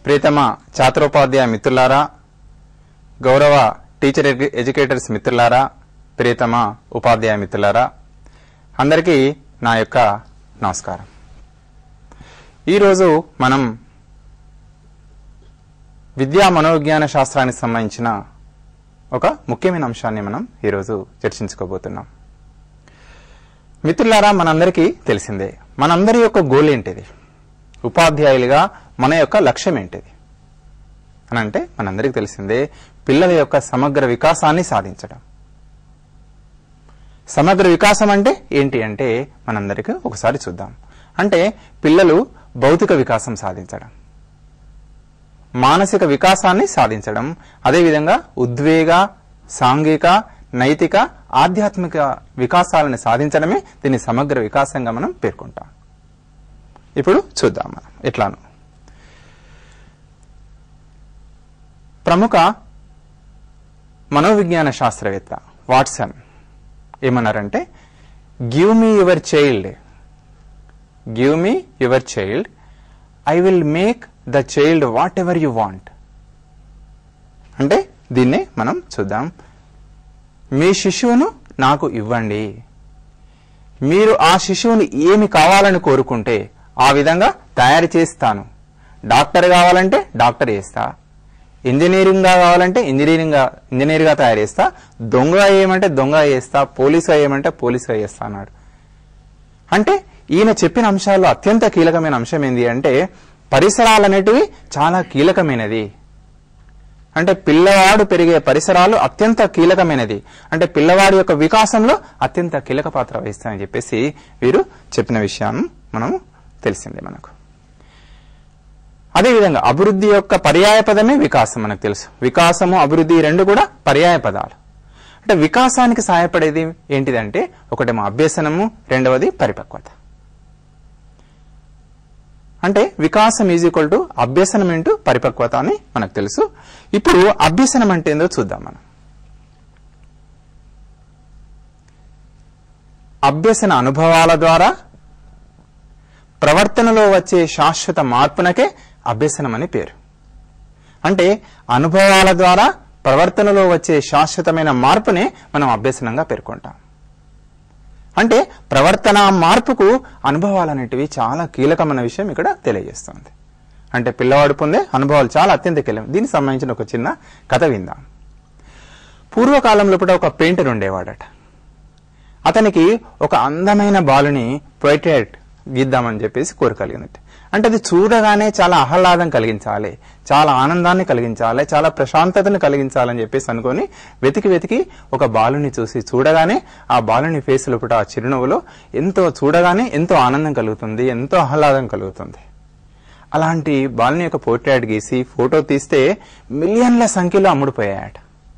ప్రియతమ ఛాత్రోపాధ్యాయ మిత్రులారా గౌరవ టీచర్ ఎడ్యు- ఎడ్యుకేటర్స్ మిత్రులారా ప్రియతమ ఉపాధ్యాయ మిత్రులారా అందరికీ నా యొక్క నమస్కారం ఈరోజు మనం విద్యా మనోవిజ్ఞాన శాస్త్రానికి సంబంధించిన ఒక ముఖ్యమైన అంశాన్ని మనం ఈరోజు చర్చించుకోబోతున్నాం మిత్రులారా మనందరికీ తెలిసిందే మనందరి యొక్క గోల్ ఏంటిది ఉపాధ్యాయులుగా మన యొక్క లక్ష్యం ఏంటిది అని అంటే మనందరికీ తెలిసిందే పిల్లల యొక్క సమగ్ర వికాసాన్ని సాధించడం సమగ్ర వికాసం అంటే ఏంటి అంటే మనందరికీ ఒకసారి చూద్దాం అంటే పిల్లలు భౌతిక వికాసం సాధించడం మానసిక వికాసాన్ని సాధించడం అదేవిధంగా ఉద్వేగ సాంఘిక నైతిక ఆధ్యాత్మిక వికాసాలను సాధించడమే దీన్ని సమగ్ర వికాసంగా మనం పేర్కొంటాం ఇప్పుడు చూద్దాం మనం ఎట్లాను ప్రముఖ మనోవిజ్ఞాన శాస్త్రవేత్త వాట్సన్ ఏమన్నారంటే give me your child give me your child I will make the child whatever you want అంటే దీన్నే మనం చూద్దాం మీ శిశువును నాకు ఇవ్వండి మీరు ఆ శిశువుని ఏమి కావాలని కోరుకుంటే ఆ విధంగా తయారు చేస్తాను డాక్టర్ కావాలంటే డాక్టర్ చేస్తా ఇంజనీరింగ్ గా కావాలంటే ఇంజనీరింగ్ గా ఇంజనీర్ గా తయారు చేస్తా దొంగ ఏమంటే దొంగ చేస్తా పోలీసుగా ఏమంటే పోలీసుగా చేస్తా అన్నాడు అంటే ఈయన చెప్పిన అంశాల్లో అత్యంత కీలకమైన అంశం ఏంటి అంటే పరిసరాలు అనేటివి చాలా కీలకమైనది అంటే పిల్లవాడు పెరిగే పరిసరాలు అత్యంత కీలకమైనది అంటే పిల్లవాడి యొక్క వికాసంలో అత్యంత కీలక పాత్ర వహిస్తాయని చెప్పేసి వీరు చెప్పిన విషయాన్ని మనం తెలిసిందే మనకు అదేవిధంగా అభివృద్ధి యొక్క పర్యాయ పదమే వికాసం మనకు తెలుసు వికాసము అభివృద్ధి ఈ రెండు కూడా పర్యాయ పదాలు అంటే వికాసానికి సహాయపడేది ఏంటిదంటే ఒకటేమో అభ్యసనము రెండవది పరిపక్వత అంటే వికాసం ఈజ్ ఈక్వల్ టు అభ్యసనం ఇంటూ పరిపక్వత అని మనకు తెలుసు ఇప్పుడు అభ్యసనం అంటే ఏందో చూద్దాం మనం అభ్యసన అనుభవాల ద్వారా ప్రవర్తనలో వచ్చే శాశ్వత మార్పునకే అభ్యసనం అని పేరు అంటే అనుభవాల ద్వారా ప్రవర్తనలో వచ్చే శాశ్వతమైన మార్పునే మనం అభ్యసనంగా పేర్కొంటాం అంటే ప్రవర్తన మార్పుకు అనుభవాలు అనేటివి చాలా కీలకమైన విషయం ఇక్కడ తెలియజేస్తుంది అంటే పిల్లవాడు పొందే అనుభవాలు చాలా అత్యంత కీలకం దీనికి సంబంధించిన ఒక చిన్న కథ విందాం పూర్వకాలంలో కూడా ఒక పెయింటర్ ఉండేవాడట అతనికి ఒక అందమైన బాలుని పోయిటేట్ గీద్దామని చెప్పేసి కోరిక కలిగిందట అంటే అది చూడగానే చాలా ఆహ్లాదం కలిగించాలి చాలా ఆనందాన్ని కలిగించాలి చాలా ప్రశాంతతను కలిగించాలని చెప్పేసి అనుకొని వెతికి వెతికి ఒక బాలుని చూసి చూడగానే ఆ బాలుని ఫేస్ లోపల ఆ చిరునవ్వులో ఎంతో చూడగానే ఎంతో ఆనందం కలుగుతుంది ఎంతో ఆహ్లాదం కలుగుతుంది అలాంటి బాలుని యొక్క పోర్ట్రేట్ గీసి ఫోటో తీస్తే మిలియన్ల సంఖ్యలో అమ్ముడుపోయాయట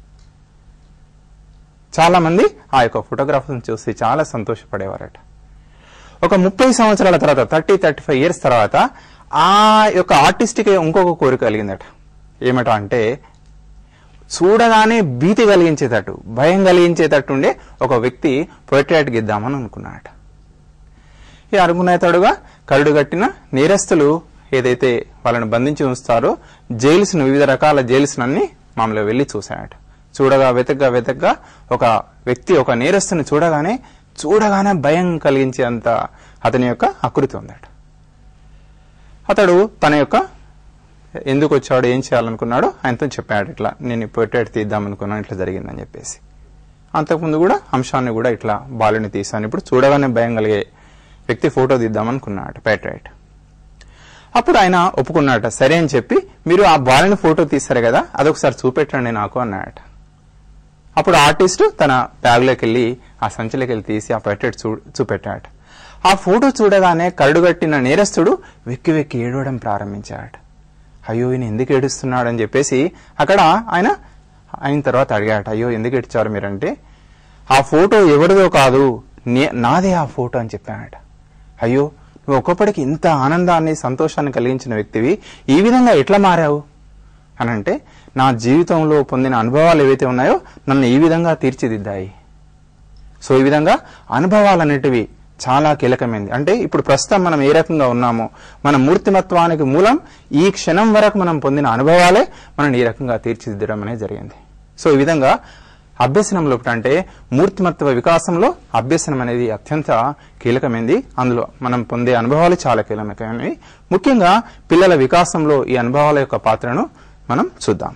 చాలా మంది ఆ యొక్క ఫోటోగ్రాఫర్ని చూసి చాలా సంతోషపడేవారట ఒక ముప్పై సంవత్సరాల తర్వాత థర్టీ థర్టీ ఫైవ్ ఇయర్స్ తర్వాత ఆ యొక్క ఆర్టిస్ట్కి ఇంకొక కోరిక కలిగిందట ఏమట అంటే చూడగానే భీతి కలిగించేటట్టు భయం కలిగించేటట్టు ఉండే ఒక వ్యక్తి పోర్ట్రేట్ గీద్దామని అనుకున్నాడట ఈ అనుకునేతడుగా కరుడు కట్టిన నేరస్తులు ఏదైతే వాళ్ళని బంధించి ఉంచుతారో జైల్స్ ను వివిధ రకాల జైల్స్ అన్ని మామూలుగా వెళ్లి చూశాడట చూడగా వెతగ్గా వెతగ్గా ఒక వ్యక్తి ఒక నేరస్తుని చూడగానే చూడగానే భయం కలిగించేంత అతని యొక్క ఆకృతి ఉందట అతడు తన యొక్క ఎందుకు వచ్చాడు ఏం చేయాలనుకున్నాడో ఆయనతో చెప్పాడు ఇట్లా నేను పోర్ట్రేట్ తీద్దాం అనుకున్నాను ఇట్లా జరిగిందని చెప్పేసి అంతకుముందు కూడా అంశాన్ని కూడా ఇట్లా బాలుని తీశాను ఇప్పుడు చూడగానే భయం కలిగే వ్యక్తి ఫోటో తీద్దామనుకున్నాడు పోర్ట్రేట్ అప్పుడు ఆయన ఒప్పుకున్నాడట సరే అని చెప్పి మీరు ఆ బాలుని ఫోటో తీస్తారు కదా అదొకసారి చూపెట్టండి నాకు అన్నాడట అప్పుడు ఆర్టిస్ట్ తన బ్యాగ్లోకి వెళ్ళి ఆ సంచిలోకి వెళ్ళి తీసి ఆ పోర్ట్రేట్ చూ చూపెట్టాడు ఆ ఫోటో చూడగానే కరడుగట్టిన నేరస్తుడు వెక్కి వెక్కి ఏడవడం ప్రారంభించాడు అయ్యో ఈయన ఎందుకు ఏడుస్తున్నాడు అని చెప్పేసి అక్కడ ఆయన అయిన తర్వాత అడిగాడు అయ్యో ఎందుకు ఏడ్చారు మీరంటే ఆ ఫోటో ఎవరిదో కాదు నే- నాదే ఆ ఫోటో అని చెప్పాడట అయ్యో నువ్వు ఒక్కప్పటికి ఇంత ఆనందాన్ని సంతోషాన్ని కలిగించిన వ్యక్తివి ఈ విధంగా ఎట్లా మారావు అని అంటే నా జీవితంలో పొందిన అనుభవాలు ఏవైతే ఉన్నాయో నన్ను ఈ విధంగా తీర్చిదిద్దాయి సో ఈ విధంగా అనుభవాలు అనేటివి చాలా కీలకమైంది అంటే ఇప్పుడు ప్రస్తుతం మనం ఏ రకంగా ఉన్నామో మన మూర్తిమత్వానికి మూలం ఈ క్షణం వరకు మనం పొందిన అనుభవాలే మనం ఈ రకంగా తీర్చిదిద్దడం అనేది జరిగింది సో ఈ విధంగా అభ్యసనం లోపల అంటే మూర్తిమత్వ వికాసంలో అభ్యసనం అనేది అత్యంత కీలకమైంది అందులో మనం పొందే అనుభవాలు చాలా కీలకమైనవి ముఖ్యంగా పిల్లల వికాసంలో ఈ అనుభవాల యొక్క పాత్రను మనం చూద్దాం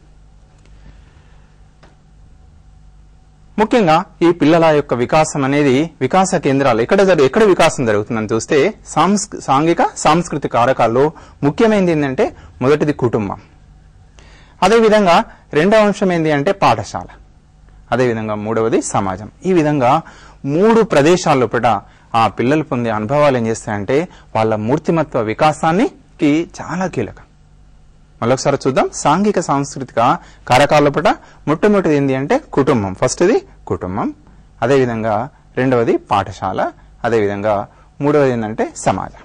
ముఖ్యంగా ఈ పిల్లల యొక్క వికాసం అనేది వికాస కేంద్రాలు ఎక్కడ జరుగు ఎక్కడ వికాసం జరుగుతుందని చూస్తే సాంస్క సాంఘిక సాంస్కృతిక కారకాల్లో ముఖ్యమైనది ఏంటంటే మొదటిది కుటుంబం అదేవిధంగా రెండవ అంశం ఏంటి అంటే పాఠశాల అదేవిధంగా మూడవది సమాజం ఈ విధంగా మూడు ప్రదేశాల లోపల ఆ పిల్లలు పొందే అనుభవాలు ఏం చేస్తాయంటే వాళ్ళ మూర్తిమత్వ వికాసానికి చాలా కీలకం మళ్ళొకసారి చూద్దాం సాంఘిక సాంస్కృతిక కారకాల లోపల మొట్టమొదటిది ఏంటి అంటే కుటుంబం ఫస్ట్ది కుటుంబం అదేవిధంగా రెండవది పాఠశాల అదేవిధంగా మూడవది ఏంటంటే సమాజం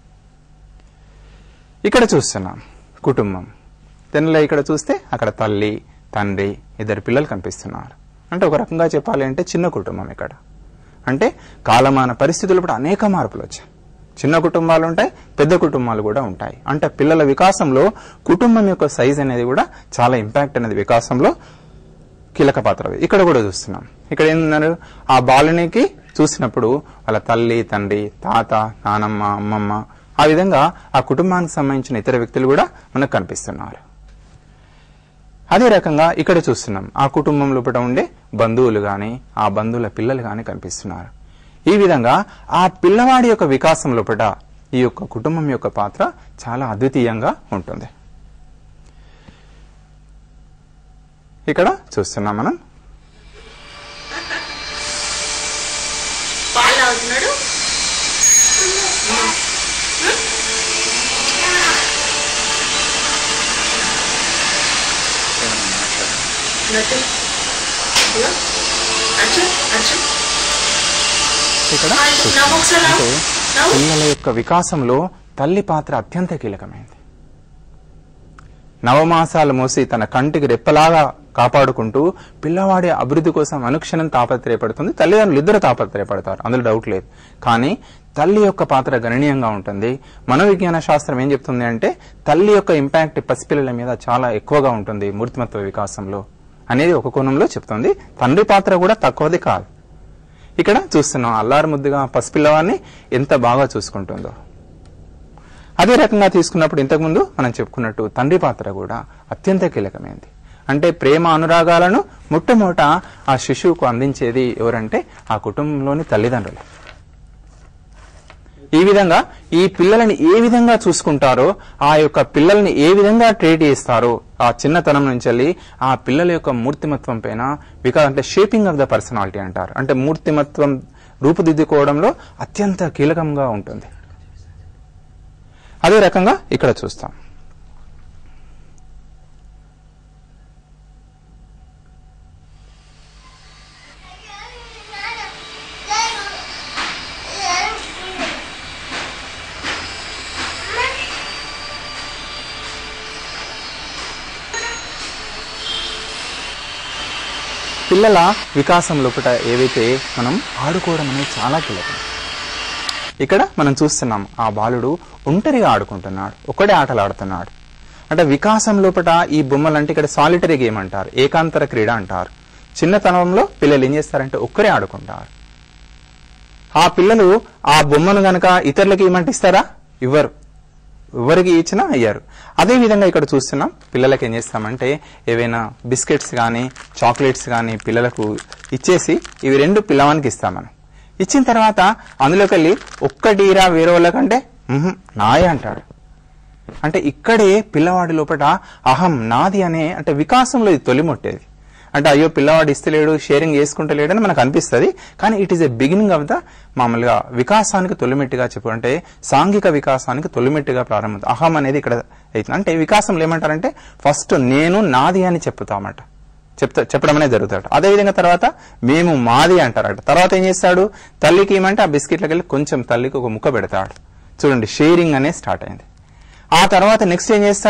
ఇక్కడ చూస్తున్నాం కుటుంబం తెనలో ఇక్కడ చూస్తే అక్కడ తల్లి తండ్రి ఇద్దరు పిల్లలు కనిపిస్తున్నారు అంటే ఒక రకంగా చెప్పాలి అంటే చిన్న కుటుంబం ఇక్కడ అంటే కాలమాన పరిస్థితులు కూడా అనేక మార్పులు వచ్చాయి చిన్న కుటుంబాలు ఉంటాయి పెద్ద కుటుంబాలు కూడా ఉంటాయి అంటే పిల్లల వికాసంలో కుటుంబం యొక్క సైజ్ అనేది కూడా చాలా ఇంపాక్ట్ అనేది వికాసంలో కీలక పాత్ర ఇక్కడ కూడా చూస్తున్నాం ఇక్కడ ఏంటన్నారు ఆ బాలునికి చూసినప్పుడు వాళ్ళ తల్లి తండ్రి తాత నానమ్మ అమ్మమ్మ ఆ విధంగా ఆ కుటుంబానికి సంబంధించిన ఇతర వ్యక్తులు కూడా మనకు కనిపిస్తున్నారు అదే రకంగా ఇక్కడ చూస్తున్నాం ఆ కుటుంబం లోపల ఉండే బంధువులు గాని ఆ బంధువుల పిల్లలు గాని కనిపిస్తున్నారు ఈ విధంగా ఆ పిల్లవాడి యొక్క వికాసం లోపల ఈ యొక్క కుటుంబం యొక్క పాత్ర చాలా అద్వితీయంగా ఉంటుంది ఇక్కడ చూస్తున్నాం మనం పాలు తాగుతున్నాడు నటు ఇదిగో. అచ్చు అచ్చు ఇక్కడ ఆ, నవ్వు ఒకసారి అంటే నవ్వు. నవ్వు. పిల్లల యొక్క వికాసంలో తల్లి పాత్ర అత్యంత కీలకమైంది నవమాసాలు మోసి తన కంటికి రెప్పలాగా కాపాడుకుంటూ పిల్లవాడి అభివృద్ధి కోసం అనుక్షణం తాపత్రయపడుతుంది తల్లిదండ్రులు ఇద్దరు తాపత్రయపడతారు అందులో డౌట్ లేదు కానీ తల్లి యొక్క పాత్ర గణనీయంగా ఉంటుంది మనోవిజ్ఞాన శాస్త్రం ఏం చెప్తుంది అంటే తల్లి యొక్క ఇంపాక్ట్ పసిపిల్లల మీద చాలా ఎక్కువగా ఉంటుంది మూర్తిమత్వ వికాసంలో అనేది ఒక కోణంలో చెప్తుంది తండ్రి పాత్ర కూడా తక్కువది కాదు ఇక్కడ చూస్తున్నాం అల్లారు ముద్దుగా పసిపిల్లవాడిని ఎంత బాగా చూసుకుంటుందో అదే రకంగా తీసుకున్నప్పుడు ఇంతకుముందు మనం చెప్పుకున్నట్టు తండ్రి పాత్ర కూడా అత్యంత కీలకమైంది అంటే ప్రేమ అనురాగాలను మొట్టమొదట ఆ శిశువుకు అందించేది ఎవరంటే ఆ కుటుంబంలోని తల్లిదండ్రులు ఈ విధంగా ఈ పిల్లలని ఏ విధంగా చూసుకుంటారో ఆ యొక్క పిల్లల్ని ఏ విధంగా ట్రీట్ చేస్తారో ఆ చిన్నతనం నుంచి వెళ్ళి ఆ పిల్లల యొక్క మూర్తిమత్వం పైన వికా అంటే షేపింగ్ ఆఫ్ ద పర్సనాలిటీ అంటారు అంటే మూర్తిమత్వం రూపుదిద్దుకోవడంలో అత్యంత కీలకంగా ఉంటుంది అదే రకంగా ఇక్కడ చూస్తాం పిల్లల వికాసం లోపల ఏవైతే మనం ఆడుకోవడం అనేది చాలా కీలకం ఇక్కడ మనం చూస్తున్నాం ఆ బాలుడు ఒంటరిగా ఆడుకుంటున్నాడు ఒకడే ఆటలు ఆడుతున్నాడు అంటే వికాసం లోపల ఈ బొమ్మలు అంటే ఇక్కడ సాలిటరీ గేమ్ అంటారు ఏకాంతర క్రీడ అంటారు చిన్నతనంలో పిల్లలు ఏం చేస్తారంటే ఒక్కరే ఆడుకుంటారు ఆ పిల్లలు ఆ బొమ్మను గనక ఇతరులకి ఏమంటే ఇస్తారా ఇవ్వరు ఎవరికి ఇచ్చినా అయ్యారు అదే విధంగా ఇక్కడ చూస్తున్నాం పిల్లలకి ఏం చేస్తామంటే ఏవైనా బిస్కెట్స్ కానీ చాక్లెట్స్ కానీ పిల్లలకు ఇచ్చేసి ఇవి రెండు పిల్లవానికి ఇస్తాం మనం ఇచ్చిన తర్వాత అందులోకి వెళ్ళి ఒక్కటిరా వేరే వాళ్ళకంటే "ఉహుం, నాయే అంటాడు అంటే ఇక్కడే పిల్లవాడి లోపల అహం నాది అనే అంటే వికాసంలో ఇది తొలిమొట్టేది అంటే అయ్యో పిల్లవాడు ఇస్తలేడు షేరింగ్ చేసుకుంటలేడు అని మనకు అనిపిస్తుంది కానీ it is a beginning of the మామూలుగా వికాసానికి తొలిమెట్టుగా చెప్పు అంటే సాంఘిక వికాసానికి తొలిమెట్టుగా ప్రారంభం అహం అనేది ఇక్కడ అవుతుంది అంటే వికాసంలో ఏమంటారంటే ఫస్ట్ నేను నాది అని చెప్తామట చెప్తా చెప్పడం అనేది జరుగుతాడు అదేవిధంగా తర్వాత మేము మాది అంటారట తర్వాత ఏం చేస్తాడు తల్లికి ఏమంటే ఆ బిస్కెట్లకి వెళ్ళి కొంచెం తల్లికి ఒక ముక్క పెడతాడు చూడండి షేరింగ్ అనేది స్టార్ట్ అయింది ఆ తర్వాత నెక్స్ట్ ఏం చేస్తాడు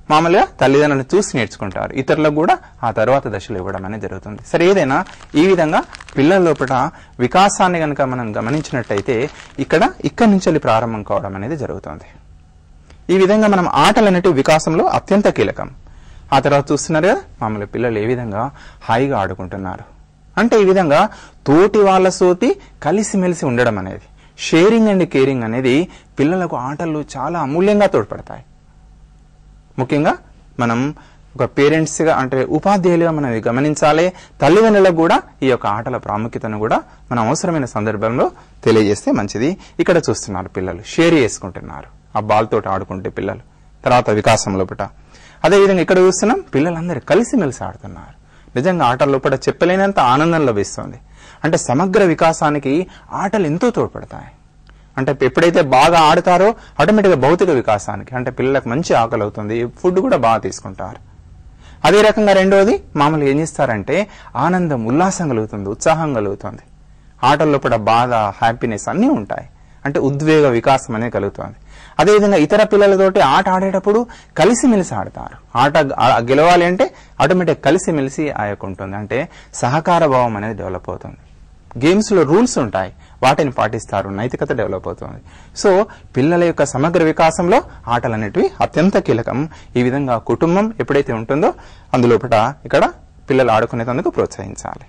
మామూలుగా తల్లిదండ్రులను చూసి నేర్చుకుంటారు ఇతరులకు కూడా ఆ తర్వాత దశలు ఇవ్వడం అనేది జరుగుతుంది సరే ఏదైనా ఈ విధంగా పిల్లల లోపల వికాసాన్ని కనుక మనం గమనించినట్టయితే ఇక్కడ ఇక్కడి నుంచి వెళ్ళి ప్రారంభం కావడం అనేది జరుగుతుంది ఈ విధంగా మనం ఆటలు అనేటివి వికాసంలో అత్యంత కీలకం ఆ తర్వాత చూస్తున్నారు కదా మామూలు పిల్లలు ఏ విధంగా హాయిగా ఆడుకుంటున్నారు అంటే ఈ విధంగా తోటి వాళ్ళ సోతి కలిసిమెలిసి ఉండడం అనేది షేరింగ్ అండ్ కేరింగ్ అనేది పిల్లలకు ఆటలు చాలా అమూల్యంగా తోడ్పడతాయి ముఖ్యంగా మనం ఒక పేరెంట్స్గా అంటే ఉపాధ్యాయులుగా మనం ఇది గమనించాలి తల్లిదండ్రులకు కూడా ఈ యొక్క ఆటల ప్రాముఖ్యతను కూడా మనం అవసరమైన సందర్భంలో తెలియజేస్తే మంచిది ఇక్కడ చూస్తున్నారు పిల్లలు షేర్ చేసుకుంటున్నారు ఆ బాల్ తోటి ఆడుకుంటే పిల్లలు తర్వాత వికాసం లోపల అదేవిధంగా ఇక్కడ చూస్తున్నాం పిల్లలందరూ కలిసిమెలిసి ఆడుతున్నారు నిజంగా ఆటల లోపల చెప్పలేనంత ఆనందం లభిస్తుంది అంటే సమగ్ర వికాసానికి ఆటలు ఎంతో తోడ్పడతాయి అంటే ఎప్పుడైతే బాగా ఆడతారో ఆటోమేటిక్గా భౌతిక వికాసానికి అంటే పిల్లలకు మంచి ఆకలి అవుతుంది ఫుడ్ కూడా బాగా తీసుకుంటారు అదే రకంగా రెండోది మామూలుగా ఏం చేస్తారంటే ఆనందం ఉల్లాసం కలుగుతుంది ఉత్సాహం కలుగుతుంది ఆటల్లో కూడా బాధ హ్యాపీనెస్ అన్నీ ఉంటాయి అంటే ఉద్వేగ వికాసం అనేది కలుగుతుంది అదేవిధంగా ఇతర పిల్లలతోటి ఆట ఆడేటప్పుడు కలిసిమెలిసి ఆడతారు ఆట ఆ- గెలవాలి అంటే ఆటోమేటిక్ కలిసిమెలిసి ఆ యొక్క ఉంటుంది అంటే సహకార భావం అనేది డెవలప్ అవుతుంది గేమ్స్ లో రూల్స్ ఉంటాయి వాటిని పాటిస్తారు నైతికత డెవలప్ అవుతుంది సో పిల్లల యొక్క సమగ్ర వికాసంలో ఆటలు అనేటివి అత్యంత కీలకం ఈ విధంగా కుటుంబం ఎప్పుడైతే ఉంటుందో అందులోపట ఇక్కడ పిల్లలు ఆడుకునేందుకు ప్రోత్సహించాలి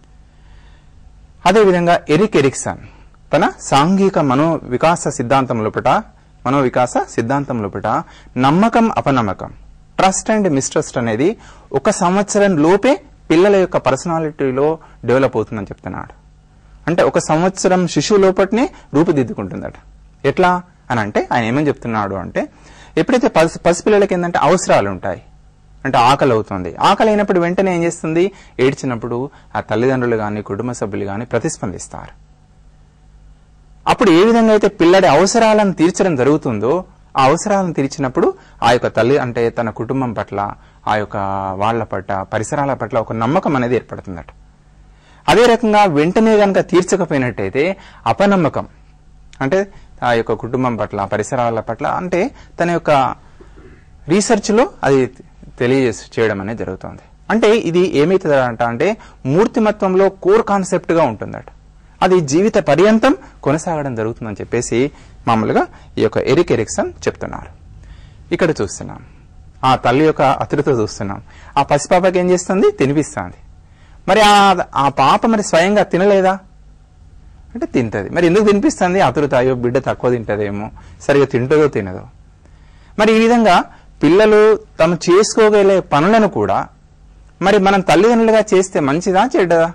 అదేవిధంగా ఎరిక్ ఎరిక్సన్ తన సాంఘిక మనో వికాస సిద్ధాంతం లోపట మనో వికాస సిద్ధాంతం లోపట నమ్మకం అపనమ్మకం ట్రస్ట్ అండ్ మిస్ట్రస్ట్ అనేది ఒక సంవత్సరం లోపే పిల్లల యొక్క పర్సనాలిటీలో డెవలప్ అవుతుందని చెప్తున్నాడు అంటే ఒక సంవత్సరం శిశువు లోపటినే రూపుదిద్దుకుంటుందట ఎట్లా అని అంటే ఆయన ఏమని చెప్తున్నాడు అంటే ఎప్పుడైతే పసి పసిపిల్లలకి ఏంటంటే అవసరాలు ఉంటాయి అంటే ఆకలి అవుతుంది ఆకలి అయినప్పుడు వెంటనే ఏం చేస్తుంది ఏడ్చినప్పుడు ఆ తల్లిదండ్రులు కానీ కుటుంబ సభ్యులు కానీ ప్రతిస్పందిస్తారు అప్పుడు ఏ విధంగా అయితే పిల్లడి అవసరాలను తీర్చడం జరుగుతుందో ఆ అవసరాలను తీర్చినప్పుడు ఆ యొక్క తల్లి అంటే తన కుటుంబం పట్ల ఆ యొక్క వాళ్ళ పట్ల పరిసరాల పట్ల ఒక నమ్మకం అనేది ఏర్పడుతుందట అదే రకంగా వెంటనే కనుక తీర్చకపోయినట్టయితే అపనమ్మకం అంటే ఆ యొక్క కుటుంబం పట్ల పరిసరాల పట్ల అంటే తన యొక్క రీసెర్చ్ లో అది తెలియజేసి చేయడం అనేది జరుగుతుంది అంటే ఇది ఏమైతుందట అంటే మూర్తిమత్వంలో కోర్ కాన్సెప్ట్ గా ఉంటుందట అది జీవిత పర్యంతం కొనసాగడం జరుగుతుందని చెప్పేసి మామూలుగా ఈ యొక్క ఎరిక్ ఎరిక్సన్ చెప్తున్నారు ఇక్కడ చూస్తున్నాం ఆ తల్లి యొక్క అతడితో చూస్తున్నాం ఆ పసిపాపకి ఏం చేస్తుంది తినిపిస్తుంది మరి ఆ ఆ పాప మరి స్వయంగా తినలేదా అంటే తింటది మరి ఎందుకు తినిపిస్తుంది అతురుత అయ్యో బిడ్డ తక్కువ తింటదేమో సరిగా తింటుందో తినదో మరి ఈ విధంగా పిల్లలు తమ చేసుకోగలే పనులను కూడా మరి మనం తల్లిదండ్రులుగా చేస్తే మంచిదా చెడ్డదా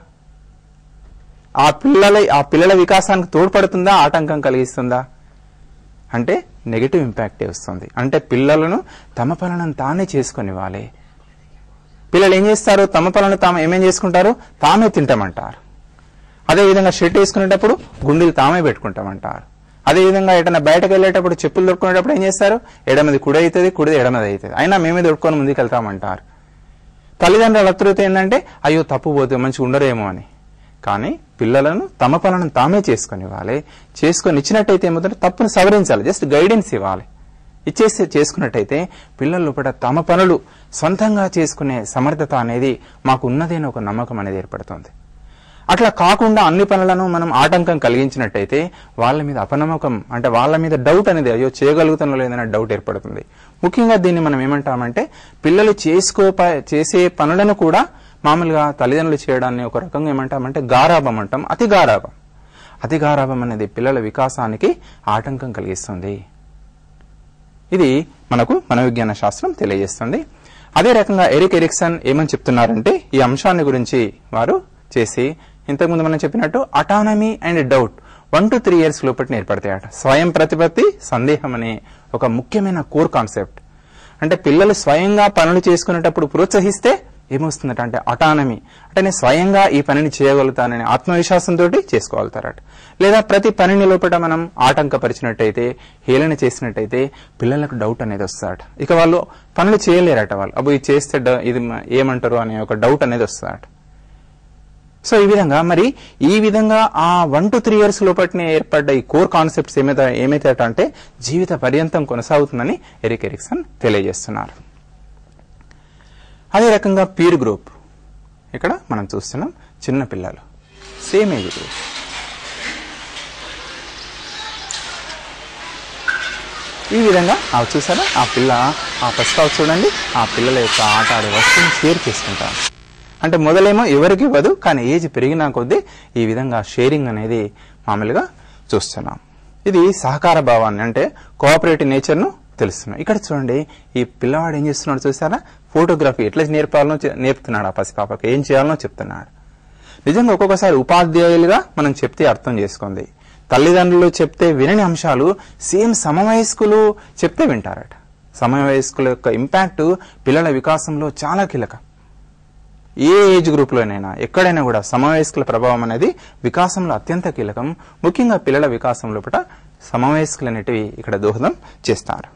ఆ పిల్లల ఆ పిల్లల వికాసానికి తోడ్పడుతుందా ఆటంకం కలిగిస్తుందా అంటే నెగటివ్ ఇంపాక్టే వస్తుంది అంటే పిల్లలను తమ పనులను తానే చేసుకొనివ్వాలి పిల్లలు ఏం చేస్తారు తమ పనులను తాము ఏమేం చేసుకుంటారు తామే తింటామంటారు అదే విధంగా షర్ట్ వేసుకునేటప్పుడు గుండెలు తామే పెట్టుకుంటామంటారు అదే విధంగా ఎటన్నా బయటకు వెళ్ళేటప్పుడు చెప్పులు దొరుకునేటప్పుడు ఏం చేస్తారు ఎడమది కుడి అవుతుంది కుడిది ఎడమది అవుతుంది అయినా మేమే దొరుకుని ముందుకు వెళ్తామంటారు తల్లిదండ్రుల అతృత ఏంటంటే అయ్యో తప్పు పోతే మంచిగా ఉండరేమో అని కానీ పిల్లలను తమ పనులను తామే చేసుకునివ్వాలి చేసుకొని ఇచ్చినట్టయితే ఏమవుతుంటే తప్పును సవరించాలి జస్ట్ గైడెన్స్ ఇవ్వాలి ఇచ్చేసి చేసుకున్నట్టయితే పిల్లల లోపల తమ పనులు సొంతంగా చేసుకునే సమర్థత అనేది మాకు ఉన్నది అని ఒక నమ్మకం అనేది ఏర్పడుతుంది అట్లా కాకుండా అన్ని పనులను మనం ఆటంకం కలిగించినట్టయితే వాళ్ళ మీద అపనమ్మకం అంటే వాళ్ళ మీద డౌట్ అనేది అయ్యో చేయగలుగుతానో లేదనే డౌట్ ఏర్పడుతుంది ముఖ్యంగా దీన్ని మనం ఏమంటామంటే పిల్లలు చేసుకో చేసే పనులను కూడా మామూలుగా తల్లిదండ్రులు చేయడాన్ని ఒక రకంగా ఏమంటామంటే గారాభం అంటాం అతి గారాభం అతి గారాభం అనేది పిల్లల వికాసానికి ఆటంకం కలిగిస్తుంది ఇది మనకు మనోవిజ్ఞాన శాస్త్రం తెలియజేస్తుంది అదే రకంగా ఎరిక్ ఎరిక్సన్ ఏమని చెప్తున్నారంటే ఈ అంశాన్ని గురించి వారు చేసి ఇంతకుముందు మనం చెప్పినట్టు autonomy and doubt one two three years లోపటి ఏర్పడతాయట స్వయం ప్రతిపత్తి సందేహం అనే ఒక ముఖ్యమైన కోర్ కాన్సెప్ట్ అంటే పిల్లలు స్వయంగా పనులు చేసుకునేటప్పుడు ప్రోత్సహిస్తే ఏమొస్తుందట అంటే అటానమీ అంటే నేను స్వయంగా ఈ పనిని చేయగలుగుతానని ఆత్మవిశ్వాసంతో చేసుకోగలుగుతారట లేదా ప్రతి పనిని లోపల మనం ఆటంకపరిచినట్టయితే హేళన చేసినట్టయితే పిల్లలకు డౌట్ అనేది వస్తుందట ఇక వాళ్ళు పనులు చేయలేరట వాళ్ళు అబ్బో ఇది చేస్తే డ- ఇది మ- ఏమంటారు అనే ఒక డౌట్ అనేది వస్తుందట సో ఈ విధంగా మరి ఈ విధంగా ఆ వన్ టు త్రీ ఇయర్స్ లోపటినే ఏర్పడ్డ ఈ కోర్ కాన్సెప్ట్స్ ఏమైతే ఏమైతే అంటే జీవిత పర్యంతం కొనసాగుతుందని ఎరిక్ ఎరిక్సన్ తెలియజేస్తున్నారు అదే రకంగా పీర్ గ్రూప్ ఇక్కడ మనం చూస్తున్నాం చిన్న పిల్లలు సేమ్ ఏజ్ గ్రూప్ ఈ విధంగా ఆ చూసారా ఆ పిల్ల ఆ ప్రస్తావ చూడండి ఆ పిల్లల యొక్క ఆట ఆడే వస్తువుని షేర్ చేసుకుంటారు అంటే మొదలేమో ఎవరికి ఇవ్వదు కానీ ఏజ్ పెరిగినా కొద్దీ ఈ విధంగా షేరింగ్ అనేది మామూలుగా చూస్తున్నాం ఇది సహకార భావాన్ని అంటే కోఆపరేటివ్ నేచర్ను తెలుస్తున్నాం ఇక్కడ చూడండి ఈ పిల్లవాడు ఏం చేస్తున్నాడు చూసారా ఫోటోగ్రఫీ ఎట్లా నేర్పాలనో చె- నేర్పుతున్నాడు ఆ పసిపాపకు ఏం చేయాలనో చెప్తున్నాడు నిజంగా ఒక్కొక్కసారి ఉపాధ్యాయులుగా మనం చెప్తే అర్థం చేసుకుంది తల్లిదండ్రులు చెప్తే వినని అంశాలు సేమ్ సమవయస్కులు చెప్తే వింటారట సమవయస్కుల యొక్క ఇంపాక్ట్ పిల్లల వికాసంలో చాలా కీలకం ఏ ఏజ్ గ్రూప్లోనైనా ఎక్కడైనా కూడా సమవయస్కుల ప్రభావం అనేది వికాసంలో అత్యంత కీలకం ముఖ్యంగా పిల్లల వికాసం లోపల సమవయస్కులు అనేటివి ఇక్కడ దోహదం చేస్తారు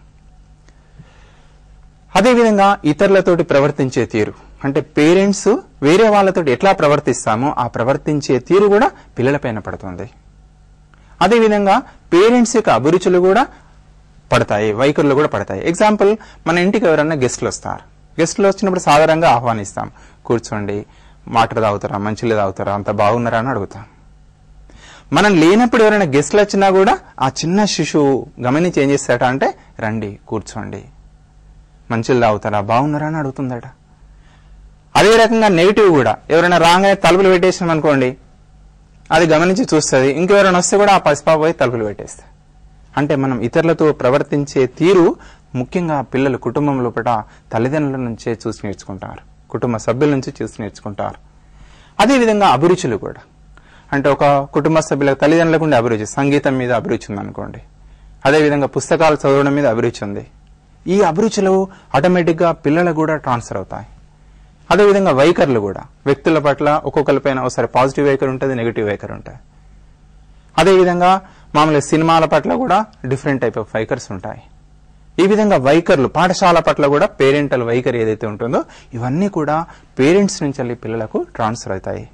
అదేవిధంగా ఇతరులతోటి ప్రవర్తించే తీరు అంటే పేరెంట్స్ వేరే వాళ్ళతోటి ఎట్లా ప్రవర్తిస్తామో ఆ ప్రవర్తించే తీరు కూడా పిల్లలపైన పడుతుంది అదేవిధంగా పేరెంట్స్ యొక్క అభిరుచులు కూడా పడతాయి వైఖరులు కూడా పడతాయి ఎగ్జాంపుల్ మన ఇంటికి ఎవరైనా గెస్ట్లు వస్తారు గెస్ట్లు వచ్చినప్పుడు సాధారణంగా ఆహ్వానిస్తాం కూర్చోండి వాటర్ తాగుతారా మంచిలు తాగుతారా అంత బాగున్నారా అని అడుగుతాం మనం లేనప్పుడు ఎవరైనా గెస్ట్లు వచ్చినా కూడా ఆ చిన్న శిశువు గమనించి ఏం చేస్తాడట అంటే రండి కూర్చోండి మంచిలు తాగుతారా బాగున్నారా అని అడుగుతుందట అదే రకంగా నెగిటివ్ కూడా ఎవరైనా రాగానే తలుపులు పెట్టేసాం అనుకోండి అది గమనించి చూస్తుంది ఇంకెవరైనా వస్తే కూడా ఆ పసిపాప పోయి తలుపులు పెట్టేస్తుంది అంటే మనం ఇతరులతో ప్రవర్తించే తీరు ముఖ్యంగా పిల్లలు కుటుంబం లోపల తల్లిదండ్రుల నుంచే చూసి నేర్చుకుంటారు కుటుంబ సభ్యుల నుంచి చూసి నేర్చుకుంటారు అదేవిధంగా అభిరుచులు కూడా అంటే ఒక కుటుంబ సభ్యుల తల్లిదండ్రులకు ఉండే అభిరుచి సంగీతం మీద అభిరుచి ఉందనుకోండి అదేవిధంగా పుస్తకాలు చదవడం మీద అభిరుచి ఉంది ఈ అభిరుచులు ఆటోమేటిక్గా పిల్లలకు కూడా ట్రాన్స్ఫర్ అవుతాయి అదేవిధంగా వైఖరులు కూడా వ్యక్తుల పట్ల ఒక్కొక్కరిపైన ఒకసారి పాజిటివ్ వైఖరి ఉంటుంది నెగిటివ్ వైఖరి ఉంటుంది అదేవిధంగా మామూలుగా సినిమాల పట్ల కూడా డిఫరెంట్ టైప్ ఆఫ్ వైఖర్స్ ఉంటాయి ఈ విధంగా వైఖరులు పాఠశాల పట్ల కూడా పేరెంటల్ వైఖరి ఏదైతే ఉంటుందో ఇవన్నీ కూడా పేరెంట్స్ నుంచి వెళ్ళి పిల్లలకు ట్రాన్స్ఫర్ అవుతాయి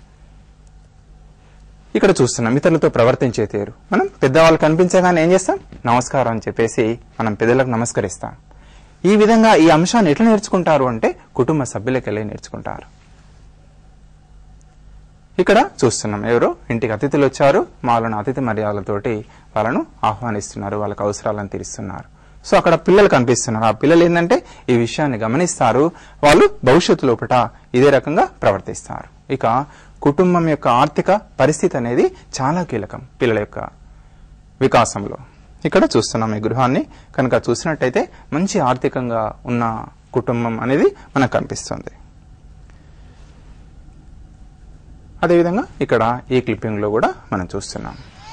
ఇక్కడ చూస్తున్నాం ఇతరులతో ప్రవర్తించే తీరు మనం పెద్దవాళ్ళు కనిపించగానే ఏం చేస్తాం నమస్కారం అని చెప్పేసి మనం పెద్దలకు నమస్కరిస్తాం ఈ విధంగా ఈ అంశాన్ని ఎట్లా నేర్చుకుంటారు అంటే కుటుంబ సభ్యులకి వెళ్ళి నేర్చుకుంటారు ఇక్కడ చూస్తున్నాం ఎవరు ఇంటికి అతిథులు వచ్చారు వాళ్ళను అతిథి మర్యాదలతోటి వాళ్ళను ఆహ్వానిస్తున్నారు వాళ్ళకి అవసరాలను తీరుస్తున్నారు సో అక్కడ పిల్లలు కనిపిస్తున్నారు ఆ పిల్లలు ఏంటంటే ఈ విషయాన్ని గమనిస్తారు వాళ్ళు భవిష్యత్తు లోపల ఇదే రకంగా ప్రవర్తిస్తారు ఇక కుటుంబం యొక్క ఆర్థిక పరిస్థితి అనేది చాలా కీలకం పిల్లల యొక్క వికాసంలో ఇక్కడ చూస్తున్నాం ఈ గృహాన్ని కనుక చూసినట్టయితే మంచి ఆర్థికంగా ఉన్న కుటుంబం అనేది మనకు కనిపిస్తుంది అదేవిధంగా ఇక్కడ ఈ క్లిప్పింగ్ లో కూడా మనం చూస్తున్నాం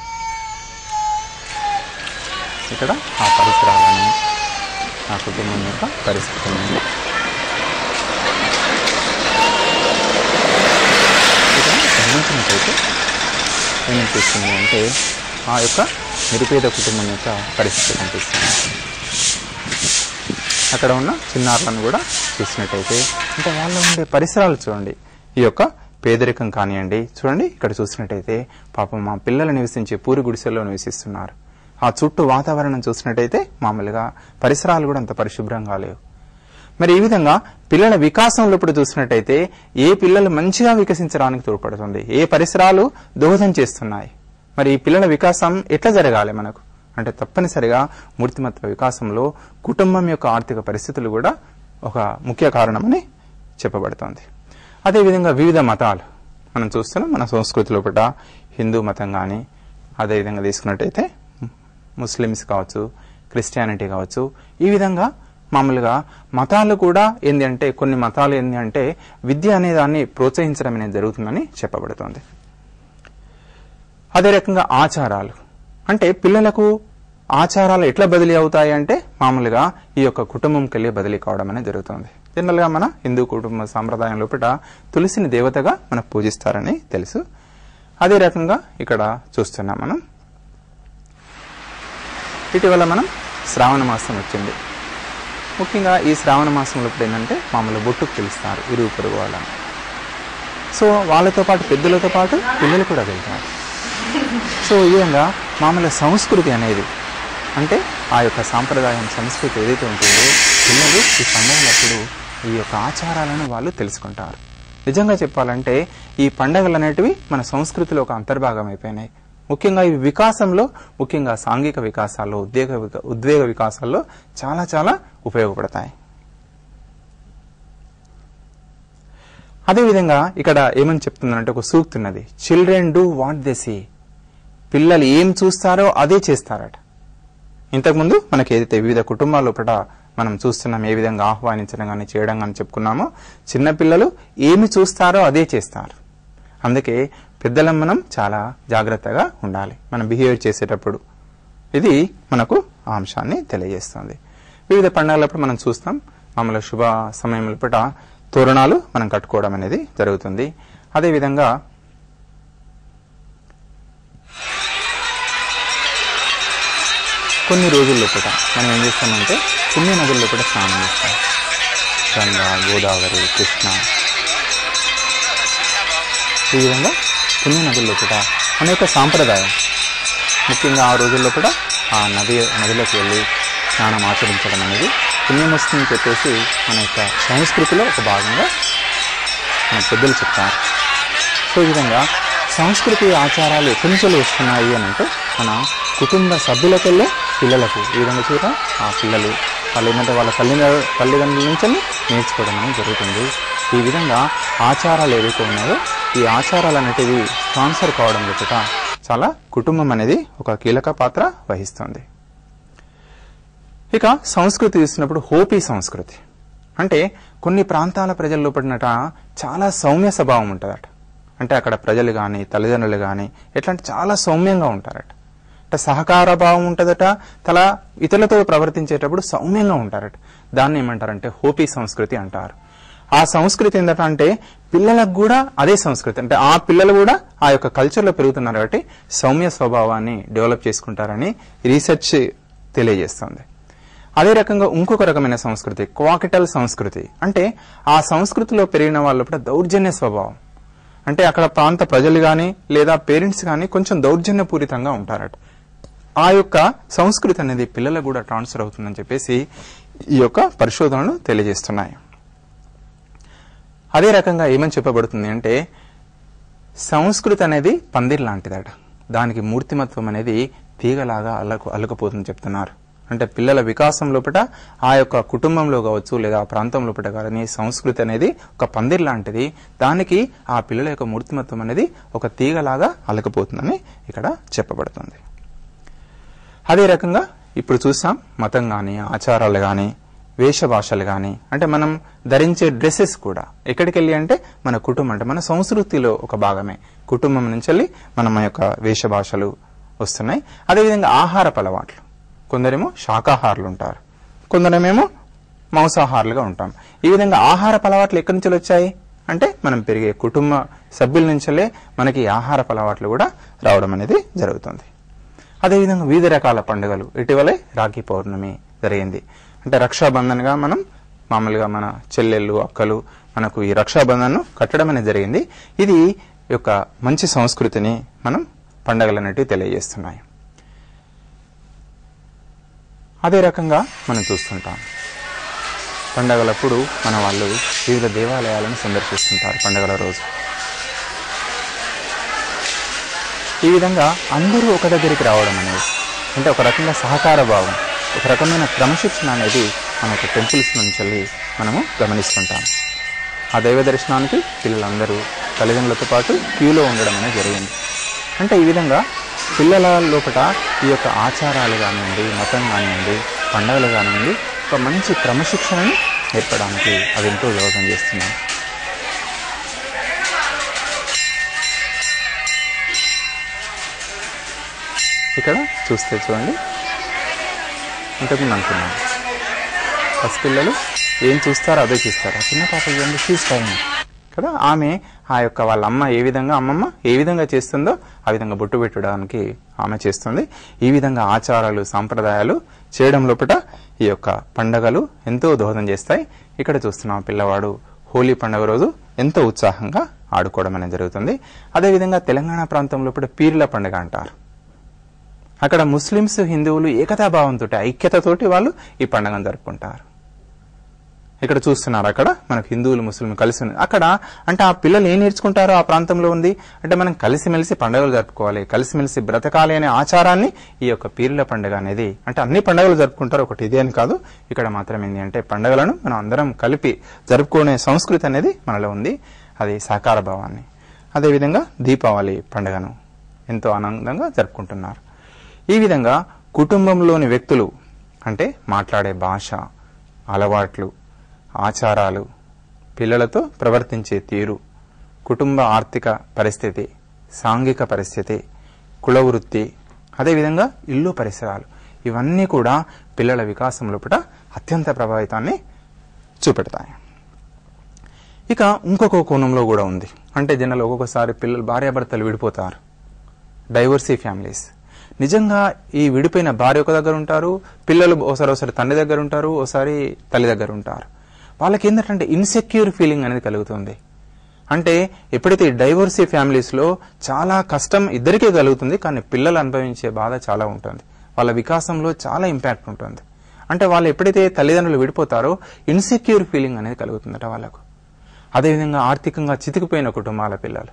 ఇక్కడ ఆ పరిసరాలను ఆ కుటుంబం యొక్క పరిస్థితులను ఇక్కడ గమనించినట్లయితే ఏమనిపిస్తుంది అంటే ఆ యొక్క నిరుపేద కుటుంబం యొక్క పరిస్థితి కనిపిస్తుంది అక్కడ ఉన్న చిన్నారులను కూడా చూసినట్టయితే అంటే వాళ్ళ ఉండే పరిసరాలు చూడండి ఈ యొక్క పేదరికం కానివ్వండి చూడండి ఇక్కడ చూసినట్టయితే పాపం మా పిల్లలు నివసించే పూరి గుడిసెల్లో నివసిస్తున్నారు ఆ చుట్టూ వాతావరణం చూసినట్టయితే మామూలుగా పరిసరాలు కూడా అంత పరిశుభ్రంగా లేవు మరి ఈ విధంగా పిల్లల వికాసంలో ఇప్పుడు చూసినట్టయితే ఏ పిల్లలు మంచిగా వికసించడానికి తోడ్పడుతుంది ఏ పరిసరాలు దోహదం చేస్తున్నాయి మరి ఈ పిల్లల వికాసం ఎట్లా జరగాలి మనకు అంటే తప్పనిసరిగా మూర్తిమత్వ వికాసంలో కుటుంబం యొక్క ఆర్థిక పరిస్థితులు కూడా ఒక ముఖ్య కారణమని చెప్పబడుతోంది అదేవిధంగా వివిధ మతాలు మనం చూస్తున్నాం మన సంస్కృతి లోపల హిందూ మతం కానీ అదేవిధంగా తీసుకున్నట్టయితే ముస్లిమ్స్ కావచ్చు క్రిస్టియానిటీ కావచ్చు ఈ విధంగా మామూలుగా మతాలు కూడా ఏంది అంటే కొన్ని మతాలు ఏంది అంటే విద్య అనే దాన్ని ప్రోత్సహించడం అనేది జరుగుతుందని చెప్పబడుతోంది అదే రకంగా ఆచారాలు అంటే పిల్లలకు ఆచారాలు ఎట్లా బదిలీ అవుతాయి అంటే మామూలుగా ఈ యొక్క కుటుంబంకి వెళ్ళి బదిలీ కావడం అనేది జరుగుతుంది జనరల్ గా మన హిందూ కుటుంబ సాంప్రదాయం లోపల తులసిని దేవతగా మనం పూజిస్తారని తెలుసు అదే రకంగా ఇక్కడ చూస్తున్నాం మనం ఇటీవల మనం శ్రావణ మాసం వచ్చింది ముఖ్యంగా ఈ శ్రావణ మాసంలో ఇప్పుడు ఏంటంటే మామూలు బొట్టుకు పిలుస్తారు ఇరుగు పొరుగు వాళ్ళని సో వాళ్ళతో పాటు పెద్దలతో పాటు పిల్లలు కూడా వెళ్తారు సో ఈ విధంగా మామూలు సంస్కృతి అనేది అంటే ఆ యొక్క సాంప్రదాయం సంస్కృతి ఏదైతే ఉంటుందో పిల్లలు ఈ పండుగలప్పుడు ఈ యొక్క ఆచారాలను వాళ్ళు తెలుసుకుంటారు నిజంగా చెప్పాలంటే ఈ పండగలు అనేటివి మన సంస్కృతిలో ఒక అంతర్భాగం అయిపోయినాయి ముఖ్యంగా ఇవి వికాసంలో ముఖ్యంగా సాంఘిక వికాసాల్లో ఉద్వేగ విక- ఉద్వేగ వికాసాల్లో చాలా చాలా ఉపయోగపడతాయి అదేవిధంగా ఇక్కడ ఏమని చెప్తుందంటే ఒక సూక్తి ఉన్నది children do what they see పిల్లలు ఏం చూస్తారో అదే చేస్తారట ఇంతకుముందు మనకి ఏదైతే వివిధ కుటుంబాల లోపల మనం చూస్తున్నాం ఏ విధంగా ఆహ్వానించడం కానీ చేయడం కానీ చెప్పుకున్నామో చిన్నపిల్లలు ఏమి చూస్తారో అదే చేస్తారు అందుకే పెద్దలం మనం చాలా జాగ్రత్తగా ఉండాలి మనం బిహేవ్ చేసేటప్పుడు ఇది మనకు ఆ అంశాన్ని తెలియజేస్తుంది వివిధ పండుగలప్పుడు మనం చూస్తాం మామూలు శుభ సమయంలో పూట తోరణాలు మనం కట్టుకోవడం అనేది జరుగుతుంది అదేవిధంగా కొన్ని రోజుల్లో పూట మనం ఏం చేస్తామంటే పుణ్య నదుల్లో కూడా స్నానం చేస్తాం గంగా గోదావరి కృష్ణ ఈ విధంగా పుణ్య నదుల్లో కూడా అనేక సాంప్రదాయం ముఖ్యంగా ఆ రోజుల్లో కూడా ఆ నది నదిలోకి వెళ్ళి స్నానం ఆచరించడం అనేది పుణ్యం వస్తుందని చెప్పేసి మన యొక్క సంస్కృతిలో ఒక భాగంగా మన పెద్దలు చెప్తారు సో ఈ విధంగా సంస్కృతి ఆచారాలు ఎక్కడి నుంచి వస్తున్నాయి అని అంటే మన కుటుంబ సభ్యులకెళ్ళే పిల్లలకు ఈ విధంగా చూడ ఆ పిల్లలు వాళ్ళు ఏంటంటే వాళ్ళ తల్లిదండ్రుల తల్లిదండ్రుల నుంచి నేర్చుకోవడం అనేది జరుగుతుంది ఈ విధంగా ఆచారాలు ఏవైతే ఉన్నాయో ఈ ఆచారాలు అనేటివి ట్రాన్స్ఫర్ కావడం కూడా చాలా కుటుంబం అనేది ఒక కీలక పాత్ర వహిస్తుంది ఇక సంస్కృతి చూసినప్పుడు హోపీ సంస్కృతి అంటే కొన్ని ప్రాంతాల ప్రజల్లో పడినట చాలా సౌమ్య స్వభావం ఉంటుందట అంటే అక్కడ ప్రజలు కానీ తల్లిదండ్రులు కానీ ఎట్లాంటి చాలా సౌమ్యంగా ఉంటారట అంటే సహకార భావం ఉంటుందట తల ఇతరులతో ప్రవర్తించేటప్పుడు సౌమ్యంగా ఉంటారట దాన్ని ఏమంటారంటే హోపీ సంస్కృతి అంటారు ఆ సంస్కృతి ఏంటంటే అంటే పిల్లలకు కూడా అదే సంస్కృతి అంటే ఆ పిల్లలు కూడా ఆ యొక్క కల్చర్లో పెరుగుతున్నారు కాబట్టి సౌమ్య స్వభావాన్ని డెవలప్ చేసుకుంటారని రీసెర్చ్ తెలియజేస్తుంది అదే రకంగా ఇంకొక రకమైన సంస్కృతి క్వాకిటల్ సంస్కృతి అంటే ఆ సంస్కృతిలో పెరిగిన వాళ్ళు కూడా దౌర్జన్య స్వభావం అంటే అక్కడ ప్రాంత ప్రజలు కానీ లేదా పేరెంట్స్ కానీ కొంచెం దౌర్జన్యపూరితంగా ఉంటారట ఆ యొక్క సంస్కృతి అనేది పిల్లలకు కూడా ట్రాన్స్ఫర్ అవుతుందని చెప్పేసి ఈ యొక్క పరిశోధనలు తెలియజేస్తున్నాయి అదే రకంగా ఏమని చెప్పబడుతుంది అంటే సంస్కృతి అనేది పందిర్ లాంటిదట దానికి మూర్తిమత్వం అనేది తీగలాగా అల్లకు అల్లుకపోతుంది చెప్తున్నారు అంటే పిల్లల వికాసం లోపల ఆ యొక్క కుటుంబంలో కావచ్చు లేదా ఆ ప్రాంతం లోపల కానీ సంస్కృతి అనేది ఒక పందిర్ లాంటిది దానికి ఆ పిల్లల యొక్క మూర్తిమత్వం అనేది ఒక తీగలాగా అల్లుకపోతుందని ఇక్కడ చెప్పబడుతుంది అదే రకంగా ఇప్పుడు చూసాం మతం కానీ ఆచారాలు కానీ వేషభాషలు కానీ అంటే మనం ధరించే డ్రెస్సెస్ కూడా ఎక్కడికి వెళ్ళి అంటే మన కుటుంబం అంటే మన సంస్కృతిలో ఒక భాగమే కుటుంబం నుంచి వెళ్ళి మన మన యొక్క వేషభాషలు వస్తున్నాయి అదేవిధంగా ఆహారపు అలవాట్లు కొందరేమో శాకాహారులు ఉంటారు కొందరేమేమో మాంసాహారులుగా ఉంటాం ఈ విధంగా ఆహారపు అలవాట్లు ఎక్కడి నుంచి వచ్చాయి అంటే మనం పెరిగే కుటుంబ సభ్యుల నుంచెల్లే మనకి ఈ ఆహారపు అలవాట్లు కూడా రావడం అనేది జరుగుతుంది అదేవిధంగా వివిధ రకాల పండుగలు ఇటీవలే రాఖీ పౌర్ణమి జరిగింది అంటే రక్షాబంధన్గా మనం మామూలుగా మన చెల్లెళ్ళు అక్కలు మనకు ఈ రక్షాబంధన్ను కట్టడం అనేది జరిగింది ఇది యొక్క మంచి సంస్కృతిని మనం పండుగలు అనేటివి తెలియజేస్తున్నాయి అదే రకంగా మనం చూస్తుంటాం పండగలప్పుడు మన వాళ్ళు వివిధ దేవాలయాలను సందర్శిస్తుంటారు పండగల రోజు ఈ విధంగా అందరూ ఒక దగ్గరికి రావడం అనేది అంటే ఒక రకంగా సహకార భావం ఒక రకమైన క్రమశిక్షణ అనేది మనకు టెంపుల్స్ నుంచి వెళ్ళి మనము గమనిస్తుంటాం ఆ దైవ దర్శనానికి పిల్లలందరూ తల్లిదండ్రులతో పాటు క్యూలో ఉండడం అనేది జరిగింది అంటే ఈ విధంగా పిల్లల లోపల ఈ యొక్క ఆచారాలు కానివ్వండి మతం కానివ్వండి పండుగలు కానివ్వండి ఒక మంచి క్రమశిక్షణను నేర్పడానికి అవి ఎంతో దోహదం చేస్తున్నాయి ఇక్కడ చూస్తే చూడండి ఇంతకుముందు అనుకున్నాను పసిపిల్లలు ఏం చూస్తారో అదే చూస్తారు ఆ చిన్న పాప చూడండి షీస్ టైం కదా ఆమె ఆ యొక్క వాళ్ళ అమ్మ ఏ విధంగా అమ్మమ్మ ఏ విధంగా చేస్తుందో ఆ విధంగా బొట్టు పెట్టడానికి ఆమె చేస్తుంది ఈ విధంగా ఆచారాలు సాంప్రదాయాలు చేయడం లోపల ఈ యొక్క పండగలు ఎంతో దోహదం చేస్తాయి ఇక్కడ చూస్తున్నాం పిల్లవాడు హోలీ పండుగ రోజు ఎంతో ఉత్సాహంగా ఆడుకోవడం అనేది జరుగుతుంది అదేవిధంగా తెలంగాణ ప్రాంతం లోపల పీర్ల పండుగ అంటారు అక్కడ ముస్లిమ్స్ హిందువులు ఏకతాభావంతో ఐక్యతతోటి వాళ్ళు ఈ పండుగను జరుపుకుంటారు ఇక్కడ చూస్తున్నారు అక్కడ మనకు హిందువులు ముస్లింలు కలిసి ఉంది అక్కడ అంటే ఆ పిల్లలు ఏం నేర్చుకుంటారో ఆ ప్రాంతంలో ఉంది అంటే మనం కలిసిమెలిసి పండుగలు జరుపుకోవాలి కలిసిమెలిసి బ్రతకాలి అనే ఆచారాన్ని ఈ యొక్క పీర్ల పండుగ అనేది అంటే అన్ని పండుగలు జరుపుకుంటారు ఒకటి ఇది అని కాదు ఇక్కడ మాత్రం ఏంటి అంటే పండుగలను మనం అందరం కలిపి జరుపుకునే సంస్కృతి అనేది మనలో ఉంది అది సాకార భావాన్ని అదేవిధంగా దీపావళి పండుగను ఎంతో ఆనందంగా జరుపుకుంటున్నారు ఈ విధంగా కుటుంబంలోని వ్యక్తులు అంటే మాట్లాడే భాష అలవాట్లు ఆచారాలు పిల్లలతో ప్రవర్తించే తీరు కుటుంబ ఆర్థిక పరిస్థితి సాంఘిక పరిస్థితి కుల వృత్తి అదేవిధంగా ఇల్లు పరిసరాలు ఇవన్నీ కూడా పిల్లల వికాసం లోపల అత్యంత ప్రభావితాన్ని చూపెడతాయి ఇక ఇంకొక కోణంలో కూడా ఉంది అంటే జనాలు ఒక్కొక్కసారి పిల్లలు భార్యాభర్తలు విడిపోతారు డైవర్సీ ఫ్యామిలీస్ నిజంగా ఈ విడిపోయిన భార్య ఒక దగ్గర ఉంటారు పిల్లలు ఓసారి ఒకసారి తండ్రి దగ్గర ఉంటారు ఓసారి తల్లి దగ్గర ఉంటారు వాళ్ళకి ఏంటంటే ఇన్సెక్యూర్ ఫీలింగ్ అనేది కలుగుతుంది అంటే ఎప్పుడైతే ఈ డైవర్సీ ఫ్యామిలీస్ లో చాలా కష్టం ఇద్దరికే కలుగుతుంది కానీ పిల్లలు అనుభవించే బాధ చాలా ఉంటుంది వాళ్ళ వికాసంలో చాలా ఇంపాక్ట్ ఉంటుంది అంటే వాళ్ళు ఎప్పుడైతే తల్లిదండ్రులు విడిపోతారో ఇన్సెక్యూర్ ఫీలింగ్ అనేది కలుగుతుందట వాళ్ళకు అదేవిధంగా ఆర్థికంగా చితికిపోయిన కుటుంబాల పిల్లలు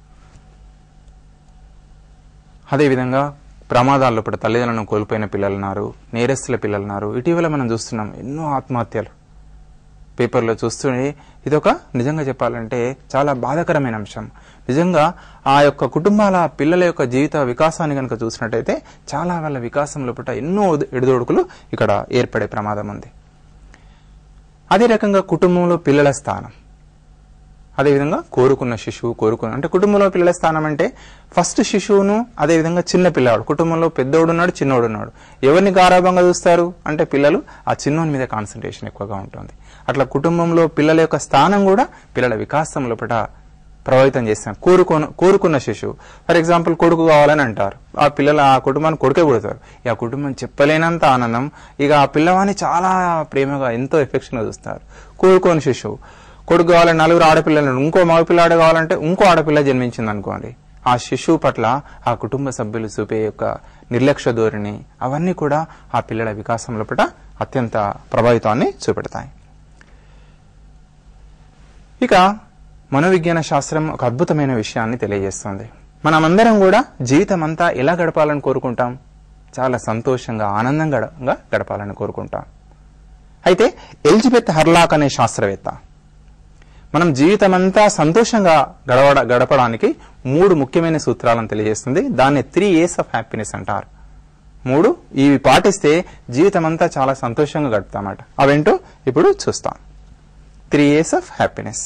అదేవిధంగా ప్రమాదాల్లో ఇప్పుడు తల్లిదండ్రులను కోల్పోయిన పిల్లలు ఉన్నారు నేరస్తుల పిల్లలు ఉన్నారు ఇటీవల మనం చూస్తున్నాం ఎన్నో ఆత్మహత్యలు పేపర్లో చూస్తూనే ఇదొక నిజంగా చెప్పాలంటే చాలా బాధాకరమైన అంశం నిజంగా ఆ యొక్క కుటుంబాల పిల్లల యొక్క జీవిత వికాసాన్ని కనుక చూసినట్టయితే చాలా వాళ్ళ వికాసం లోపల ఎన్నో ఎడుదొడుకులు ఇక్కడ ఏర్పడే ప్రమాదం ఉంది అదే రకంగా కుటుంబంలో పిల్లల స్థానం అదేవిధంగా కోరుకున్న శిశువు కోరుకున్న అంటే కుటుంబంలో పిల్లల స్థానం అంటే ఫస్ట్ శిశువును అదేవిధంగా చిన్న పిల్లవాడు కుటుంబంలో పెద్దోడు ఉన్నాడు చిన్నోడు ఉన్నాడు ఎవరిని గారాభంగా చూస్తారు అంటే పిల్లలు ఆ చిన్నోని మీద కాన్సన్ట్రేషన్ ఎక్కువగా ఉంటుంది అట్లా కుటుంబంలో పిల్లల యొక్క స్థానం కూడా పిల్లల వికాసం లోపల ప్రభావితం చేస్తాం కోరుకున్న కోరుకున్న శిశువు ఫర్ ఎగ్జాంపుల్ కొడుకు కావాలని అంటారు ఆ పిల్లలు ఆ కుటుంబాన్ని కొడుకే పుడతారు ఇక ఆ కుటుంబం చెప్పలేనంత ఆనందం ఇక ఆ పిల్లవాడిని చాలా ప్రేమగా ఎంతో ఎఫెక్షన్ గా చూస్తారు కోరుకోని శిశువు కొడుకు కావాలని నలుగురు ఆడపిల్లలు ఇంకో మగపిల్లాడు కావాలంటే ఇంకో ఆడపిల్ల జన్మించింది అనుకోండి ఆ శిశువు పట్ల ఆ కుటుంబ సభ్యులు చూపే యొక్క నిర్లక్ష్య ధోరణి అవన్నీ కూడా ఆ పిల్లల వికాసం లోపల అత్యంత ప్రభావితాన్ని చూపెడతాయి ఇక మనోవిజ్ఞాన శాస్త్రం ఒక అద్భుతమైన విషయాన్ని తెలియజేస్తుంది మనమందరం కూడా జీవితం అంతా ఎలా గడపాలని కోరుకుంటాం చాలా సంతోషంగా ఆనందంగా గడ- గడపాలని కోరుకుంటాం అయితే ఎలిజబెత్ హర్లాక్ అనే శాస్త్రవేత్త మనం జీవితం అంతా సంతోషంగా గడవడ గడపడానికి మూడు ముఖ్యమైన సూత్రాలను తెలియజేస్తుంది దాన్ని త్రీ ఇయర్స్ ఆఫ్ హ్యాపీనెస్ అంటారు మూడు ఇవి పాటిస్తే జీవితం అంతా చాలా సంతోషంగా గడుపుతామట అవేంటో ఇప్పుడు చూస్తాం త్రీ ఇయర్స్ ఆఫ్ హ్యాపీనెస్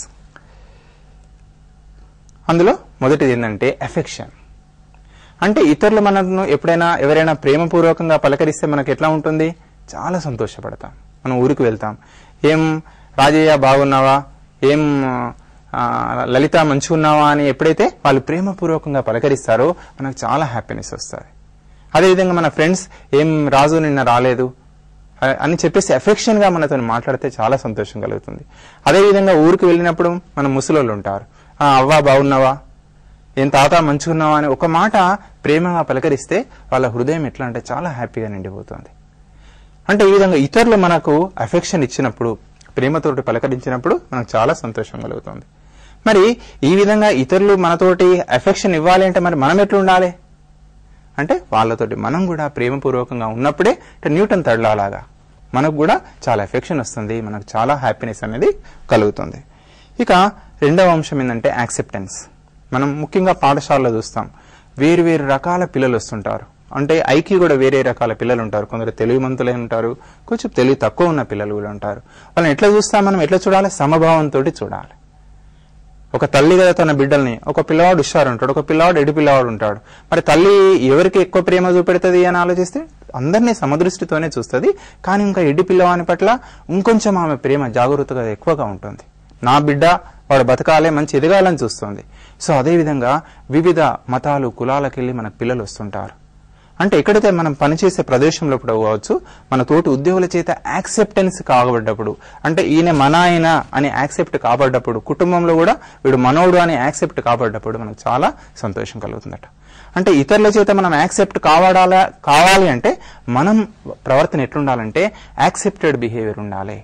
అందులో మొదటిది ఏంటంటే ఎఫెక్షన్ అంటే ఇతరులు మనను ఎప్పుడైనా ఎవరైనా ప్రేమపూర్వకంగా పలకరిస్తే మనకు ఎట్లా ఉంటుంది చాలా సంతోషపడతాం మనం ఊరికి వెళ్తాం ఏం రాజయ్య బాగున్నావా ఏం ఆ, లలిత మంచిగున్నావా అని ఎప్పుడైతే వాళ్ళు ప్రేమపూర్వకంగా పలకరిస్తారో మనకు చాలా హ్యాపీనెస్ వస్తుంది అదేవిధంగా మన ఫ్రెండ్స్ ఏం రాజు నిన్న రాలేదు అ- అని చెప్పేసి అఫెక్షన్ గా మనతో మాట్లాడితే చాలా సంతోషం కలుగుతుంది అదేవిధంగా ఊరికి వెళ్ళినప్పుడు మన ముసలోళ్ళు ఉంటారు "ఆ, అవ్వా బాగున్నావా ఏం తాత మంచిగున్నావా అని ఒక మాట ప్రేమగా పలకరిస్తే వాళ్ళ హృదయం ఎట్లా అంటే చాలా హ్యాపీగా నిండిపోతుంది అంటే ఈ విధంగా ఇతరులు మనకు అఫెక్షన్ ఇచ్చినప్పుడు ప్రేమతోటి పలకరించినప్పుడు మనకు చాలా సంతోషం కలుగుతుంది మరి ఈ విధంగా ఇతరులు మనతోటి అఫెక్షన్ ఇవ్వాలి అంటే మరి మనం ఎట్లా ఉండాలి అంటే వాళ్ళతోటి మనం కూడా ప్రేమపూర్వకంగా ఉన్నప్పుడే అంటే న్యూటన్ తడలాగా మనకు కూడా చాలా ఎఫెక్షన్ వస్తుంది మనకు చాలా హ్యాపీనెస్ అనేది కలుగుతుంది ఇక రెండవ అంశం ఏంటంటే యాక్సెప్టెన్స్ మనం ముఖ్యంగా పాఠశాలలో చూస్తాం వేరు వేరు రకాల పిల్లలు వస్తుంటారు అంటే ఐకి కూడా వేరే రకాల పిల్లలు ఉంటారు కొందరు తెలివిమంతులే ఉంటారు కొంచెం తెలివి తక్కువ ఉన్న పిల్లలు కూడా ఉంటారు వాళ్ళని ఎట్లా చూస్తాం మనం ఎట్లా చూడాలి సమభావంతో చూడాలి ఒక తల్లి కదా తన బిడ్డల్ని ఒక పిల్లవాడు హుషారు ఉంటాడు ఒక పిల్లవాడు ఎడి పిల్లవాడు ఉంటాడు మరి తల్లి ఎవరికి ఎక్కువ ప్రేమ చూపెడుతుంది అని ఆలోచిస్తే అందరినీ సమదృష్టితోనే చూస్తుంది కానీ ఇంకా ఎడ్డి పిల్లవాని పట్ల ఇంకొంచెం ఆమె ప్రేమ జాగరూకతగా ఎక్కువగా ఉంటుంది నా బిడ్డ వాడు బతకాలే మంచి ఎదగాలని చూస్తుంది సో అదేవిధంగా వివిధ మతాలు కులాలకు వెళ్ళి మన పిల్లలు వస్తుంటారు అంటే ఎక్కడైతే మనం పనిచేసే ప్రదేశంలో కూడా కావచ్చు మన తోటి ఉద్యోగుల చేత యాక్సెప్టెన్స్ కాబడ్డప్పుడు అంటే ఈయన మన ఆయన అని యాక్సెప్ట్ కాబడ్డప్పుడు కుటుంబంలో కూడా వీడు మనోడు అని యాక్సెప్ట్ కాబడ్డప్పుడు మనకు చాలా సంతోషం కలుగుతుందట అంటే ఇతరుల చేత మనం యాక్సెప్ట్ కావాలా కావాలి అంటే మనం ప్రవర్తన ఎట్లుండాలంటే యాక్సెప్టెడ్ బిహేవియర్ ఉండాలి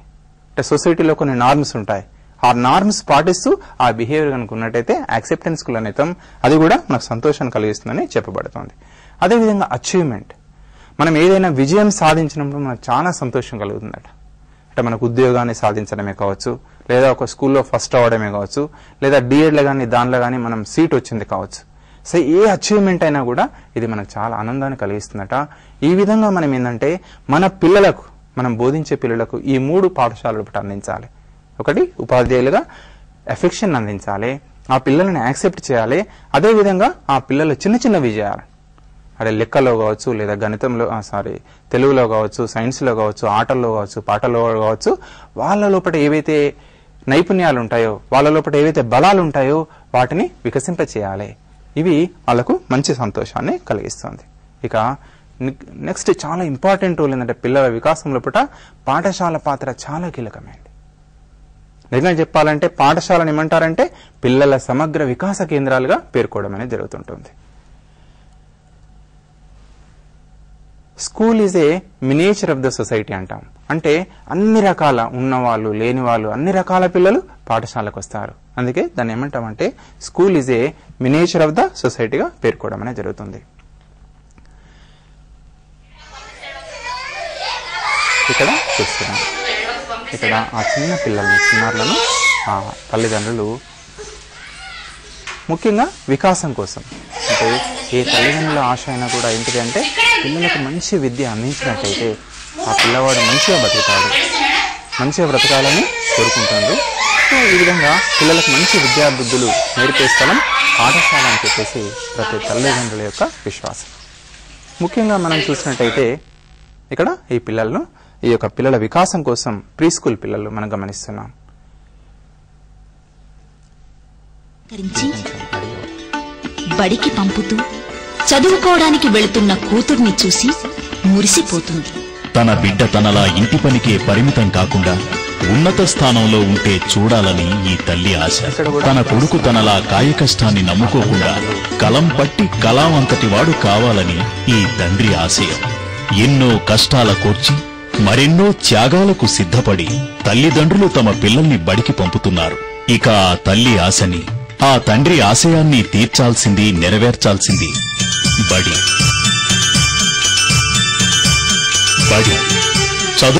అంటే సొసైటీలో కొన్ని నార్మ్స్ ఉంటాయి ఆ నార్మ్స్ పాటిస్తూ ఆ బిహేవియర్ కనుక ఉన్నట్టయితే యాక్సెప్టెన్స్ కు లోనైతాం అది కూడా మనకు సంతోషాన్ని కలిగిస్తుందని చెప్పబడుతుంది అదేవిధంగా అచీవ్మెంట్ మనం ఏదైనా విజయం సాధించినప్పుడు మనకు చాలా సంతోషం కలుగుతుందట అంటే మనకు ఉద్యోగాన్ని సాధించడమే కావచ్చు లేదా ఒక స్కూల్లో ఫస్ట్ అవ్వడమే కావచ్చు లేదా డిఎడ్లో కానీ దానిలో కానీ మనం సీట్ వచ్చింది కావచ్చు సో ఏ అచీవ్మెంట్ అయినా కూడా ఇది మనకు చాలా ఆనందాన్ని కలిగిస్తుందట ఈ విధంగా మనం ఏంటంటే మన పిల్లలకు మనం బోధించే పిల్లలకు ఈ మూడు పాఠశాలలు ఒకటి అందించాలి ఒకటి ఉపాధ్యాయులుగా ఎఫెక్షన్ అందించాలి ఆ పిల్లల్ని యాక్సెప్ట్ చేయాలి అదేవిధంగా ఆ పిల్లల చిన్న చిన్న విజయాలు అదే లెక్కలో కావచ్చు లేదా గణితంలో సారీ తెలుగులో కావచ్చు సైన్స్లో కావచ్చు ఆటల్లో కావచ్చు పాటల్లో కావచ్చు వాళ్ళ లోపల ఏవైతే నైపుణ్యాలు ఉంటాయో వాళ్ళ లోపల ఏవైతే బలాలు ఉంటాయో వాటిని వికసింప చేయాలి ఇవి వాళ్ళకు మంచి సంతోషాన్ని కలిగిస్తుంది ఇక నెక్స్ట్ చాలా ఇంపార్టెంట్ రోల్ ఏంటంటే పిల్లల వికాసం లోపల పాఠశాల పాత్ర చాలా కీలకమైనది నిజంగా చెప్పాలంటే పాఠశాలను ఏమంటారంటే పిల్లల సమగ్ర వికాస కేంద్రాలుగా పేర్కోవడం అనేది జరుగుతుంటుంది school is a miniature of the society అంటాం అంటే అన్ని రకాల ఉన్నవాళ్ళు లేని వాళ్ళు అన్ని రకాల పిల్లలు పాఠశాలకు వస్తారు అందుకే దాన్ని ఏమంటామంటే school is a miniature of the సొసైటీగా పేర్కోవడం అనేది జరుగుతుంది ఇక్కడ చూస్తున్నాం ఇక్కడ ఆ చిన్న పిల్లల్ని చిన్నారులను ఆ తల్లిదండ్రులు ముఖ్యంగా వికాసం కోసం అంటే ఏ తల్లిదండ్రుల ఆశ అయినా కూడా ఏంటిది అంటే పిల్లలకు మంచి విద్య అందించినట్టయితే ఆ పిల్లవాడు మంచిగా బతుకుతాడు మంచిగా బ్రతకాలని కోరుకుంటుంది సో ఈ విధంగా పిల్లలకు మంచి విద్యా బుద్ధులు నేర్పే స్థలం పాఠశాల అని చెప్పేసి ప్రతి తల్లిదండ్రుల యొక్క విశ్వాసం ముఖ్యంగా మనం చూసినట్టయితే ఇక్కడ ఈ పిల్లలను ఈ యొక్క పిల్లల వికాసం కోసం ప్రీ స్కూల్ పిల్లలు మనం గమనిస్తున్నాం కరించి బడికి పంపుతూ చదువుకోవడానికి వెళుతున్న కూతుర్ని చూసి మురిసిపోతుంది తన బిడ్డ తనలా ఇంటి పనికే పరిమితం కాకుండా ఉన్నత స్థానంలో ఉంటే చూడాలని ఈ తల్లి ఆశ తన కొడుకు తనలా కాయకష్టాన్ని నమ్ముకోకుండా కలం పట్టి కళావంతటి వాడు కావాలని ఈ తండ్రి ఆశయం ఎన్నో కష్టాల కోర్చి మరెన్నో త్యాగాలకు సిద్ధపడి తల్లిదండ్రులు తమ పిల్లల్ని బడికి పంపుతున్నారు ఇక ఆ తల్లి ఆశని ఆ తండ్రి ఆశయాన్ని తీర్చాల్సింది నెరవేర్చాల్సింది బడి బడి చదువు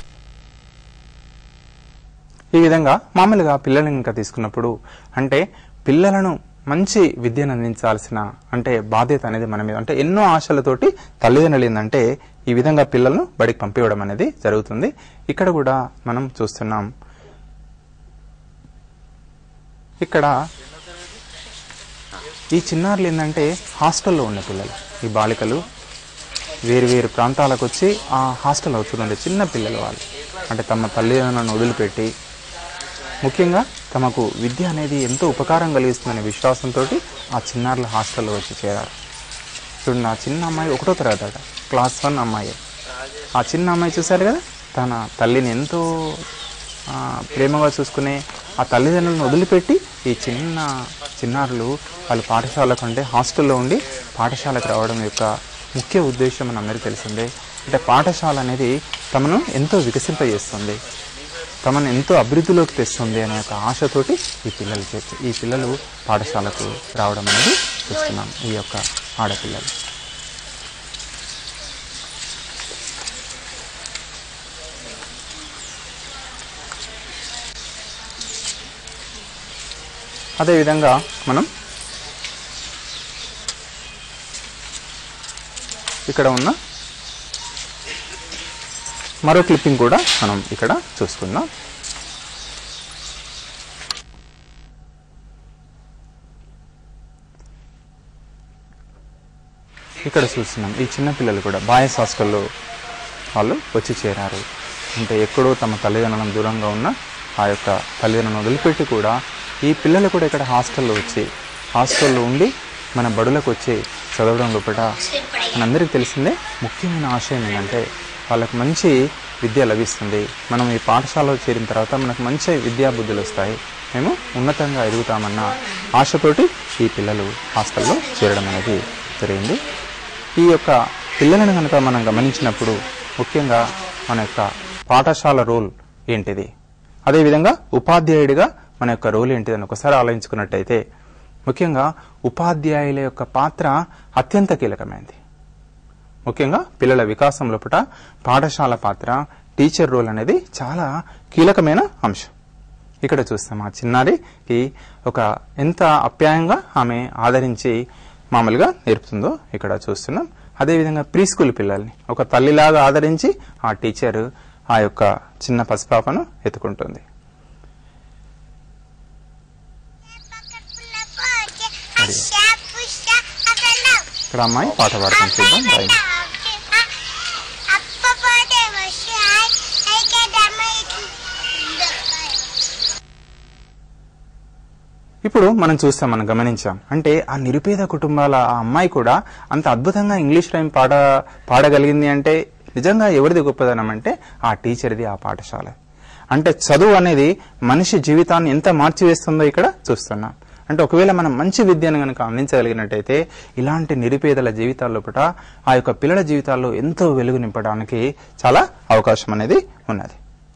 ఈ విధంగా మామూలుగా పిల్లల్ని ఇంకా తీసుకున్నప్పుడు అంటే పిల్లలను మంచి విద్యను అందించాల్సిన అంటే బాధ్యత అనేది మన మీద అంటే ఎన్నో ఆశలతోటి తల్లిదండ్రులు ఏంటంటే ఈ విధంగా పిల్లలను బడికి పంపించడం అనేది జరుగుతుంది ఇక్కడ కూడా మనం చూస్తున్నాం ఇక్కడ ఈ చిన్నారులు ఏంటంటే హాస్టల్లో ఉన్న పిల్లలు ఈ బాలికలు వేరు వేరు ప్రాంతాలకు వచ్చి ఆ హాస్టల్ అవుతుండే చిన్న పిల్లలు వాళ్ళు అంటే తమ తల్లిదండ్రులను వదిలిపెట్టి ముఖ్యంగా తమకు విద్య అనేది ఎంతో ఉపకారం కలిగిస్తుందనే విశ్వాసంతో ఆ చిన్నారుల హాస్టల్లో వచ్చి చేరారు చూడండి ఆ చిన్న అమ్మాయి ఒకటో తరగతి అట క్లాస్ వన్ అమ్మాయి ఆ చిన్న అమ్మాయి చూశారు కదా తన తల్లిని ఎంతో ఆ, ప్రేమగా చూసుకునే ఆ తల్లిదండ్రులను వదిలిపెట్టి ఈ చిన్న చిన్నారులు వాళ్ళు పాఠశాల కంటే హాస్టల్లో ఉండి పాఠశాలకు రావడం యొక్క ముఖ్య ఉద్దేశం మన అందరికీ తెలిసిందే అంటే పాఠశాల అనేది తమను ఎంతో వికసింపజేస్తుంది తమను ఎంతో అభివృద్ధిలోకి తెస్తుంది అనే ఒక ఆశతోటి ఈ పిల్లలు చేర్చి ఈ పిల్లలు పాఠశాలకు రావడం అనేది చూస్తున్నాం ఈ యొక్క ఆడపిల్లలు అదేవిధంగా మనం ఇక్కడ ఉన్న మరో క్లిప్పింగ్ కూడా మనం ఇక్కడ చూసుకుందాం ఇక్కడ చూస్తున్నాం ఈ చిన్న పిల్లలు కూడా బాయ్స్ హాస్టల్లో వాళ్ళు వచ్చి చేరారు అంటే ఎక్కడో తమ తల్లిదండ్రులను దూరంగా ఉన్న ఆ యొక్క తల్లిదండ్రులను వదిలిపెట్టి కూడా ఈ పిల్లలు కూడా ఇక్కడ హాస్టల్లో వచ్చి హాస్టల్లో ఉండి మన బడులకు వచ్చి చదవడం లోపల మనందరికీ తెలిసిందే ముఖ్యమైన ఆశయం ఏంటంటే వాళ్ళకు మంచి విద్య లభిస్తుంది మనం ఈ పాఠశాలలో చేరిన తర్వాత మనకు మంచి విద్యా బుద్ధులు వస్తాయి మేము ఉన్నతంగా ఎదుగుతామన్న ఆశతోటి ఈ పిల్లలు హాస్టల్లో చేరడం అనేది జరిగింది ఈ యొక్క పిల్లలను కనుక మనం గమనించినప్పుడు ముఖ్యంగా మన యొక్క పాఠశాల రోల్ ఏంటిది అదేవిధంగా ఉపాధ్యాయుడిగా మన యొక్క రోల్ ఏంటిదని ఒకసారి ఆలోచించుకున్నట్టయితే ముఖ్యంగా ఉపాధ్యాయుల యొక్క పాత్ర అత్యంత కీలకమైనది ముఖ్యంగా పిల్లల వికాసం లోపల పాఠశాల పాత్ర టీచర్ రోల్ అనేది చాలా కీలకమైన అంశం ఇక్కడ చూస్తాం ఆ చిన్నారికి ఒక ఎంత అప్యాయంగా ఆమె ఆదరించి మామూలుగా నేర్పుతుందో ఇక్కడ చూస్తున్నాం అదేవిధంగా ప్రీ స్కూల్ పిల్లల్ని ఒక తల్లిలాగా ఆదరించి ఆ టీచర్ ఆ యొక్క చిన్న పసిపాపను ఎత్తుకుంటుంది ఇక్కడ అమ్మాయి పాట పాడుతుంది చూద్దాం రైట్. ఇప్పుడు మనం చూస్తాం మనం గమనించాం అంటే ఆ నిరుపేద కుటుంబాల ఆ అమ్మాయి కూడా అంత అద్భుతంగా ఇంగ్లీష్ రైమ్ పాడ పాడగలిగింది అంటే నిజంగా ఎవరిది గొప్పదనం అంటే ఆ టీచర్ది ఆ పాఠశాల అంటే చదువు అనేది మనిషి జీవితాన్ని ఎంత మార్చివేస్తుందో ఇక్కడ చూస్తున్నాం అంటే ఒకవేళ మనం మంచి విద్యను కనుక అందించగలిగినట్టయితే ఇలాంటి నిరుపేదల జీవితాల్లో పుట ఆ యొక్క పిల్లల జీవితాల్లో ఎంతో వెలుగు నింపడానికి చాలా అవకాశం అనేది ఉన్నది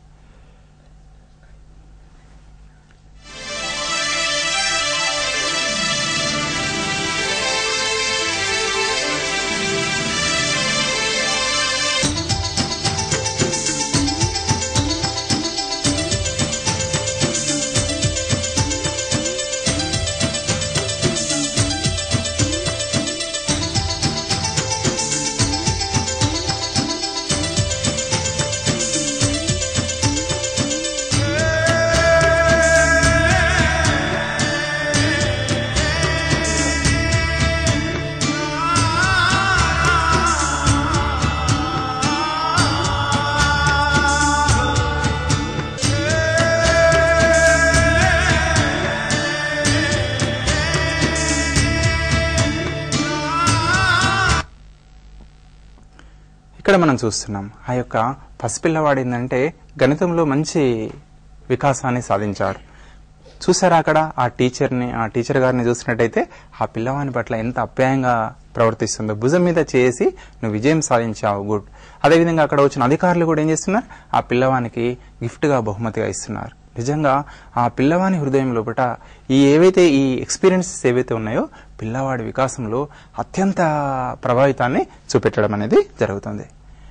ఇక్కడ మనం చూస్తున్నాం ఆ యొక్క పసిపిల్లవాడు ఏంటంటే గణితంలో మంచి వికాసాన్ని సాధించాడు చూసారా అక్కడ ఆ టీచర్ని ఆ టీచర్ గారిని చూసినట్టయితే ఆ పిల్లవాని పట్ల ఎంత అప్యాయంగా ప్రవర్తిస్తుందో భుజం మీద చేసి నువ్వు విజయం సాధించావు గుడ్ అదేవిధంగా అక్కడ వచ్చిన అధికారులు కూడా ఏం చేస్తున్నారు ఆ పిల్లవానికి గిఫ్ట్గా బహుమతిగా ఇస్తున్నారు నిజంగా ఆ పిల్లవాని హృదయం లోపల ఈ ఏవైతే ఈ ఎక్స్పీరియన్సెస్ ఏవైతే ఉన్నాయో పిల్లవాడి వికాసంలో అత్యంత ప్రభావితాన్ని చూపెట్టడం అనేది జరుగుతుంది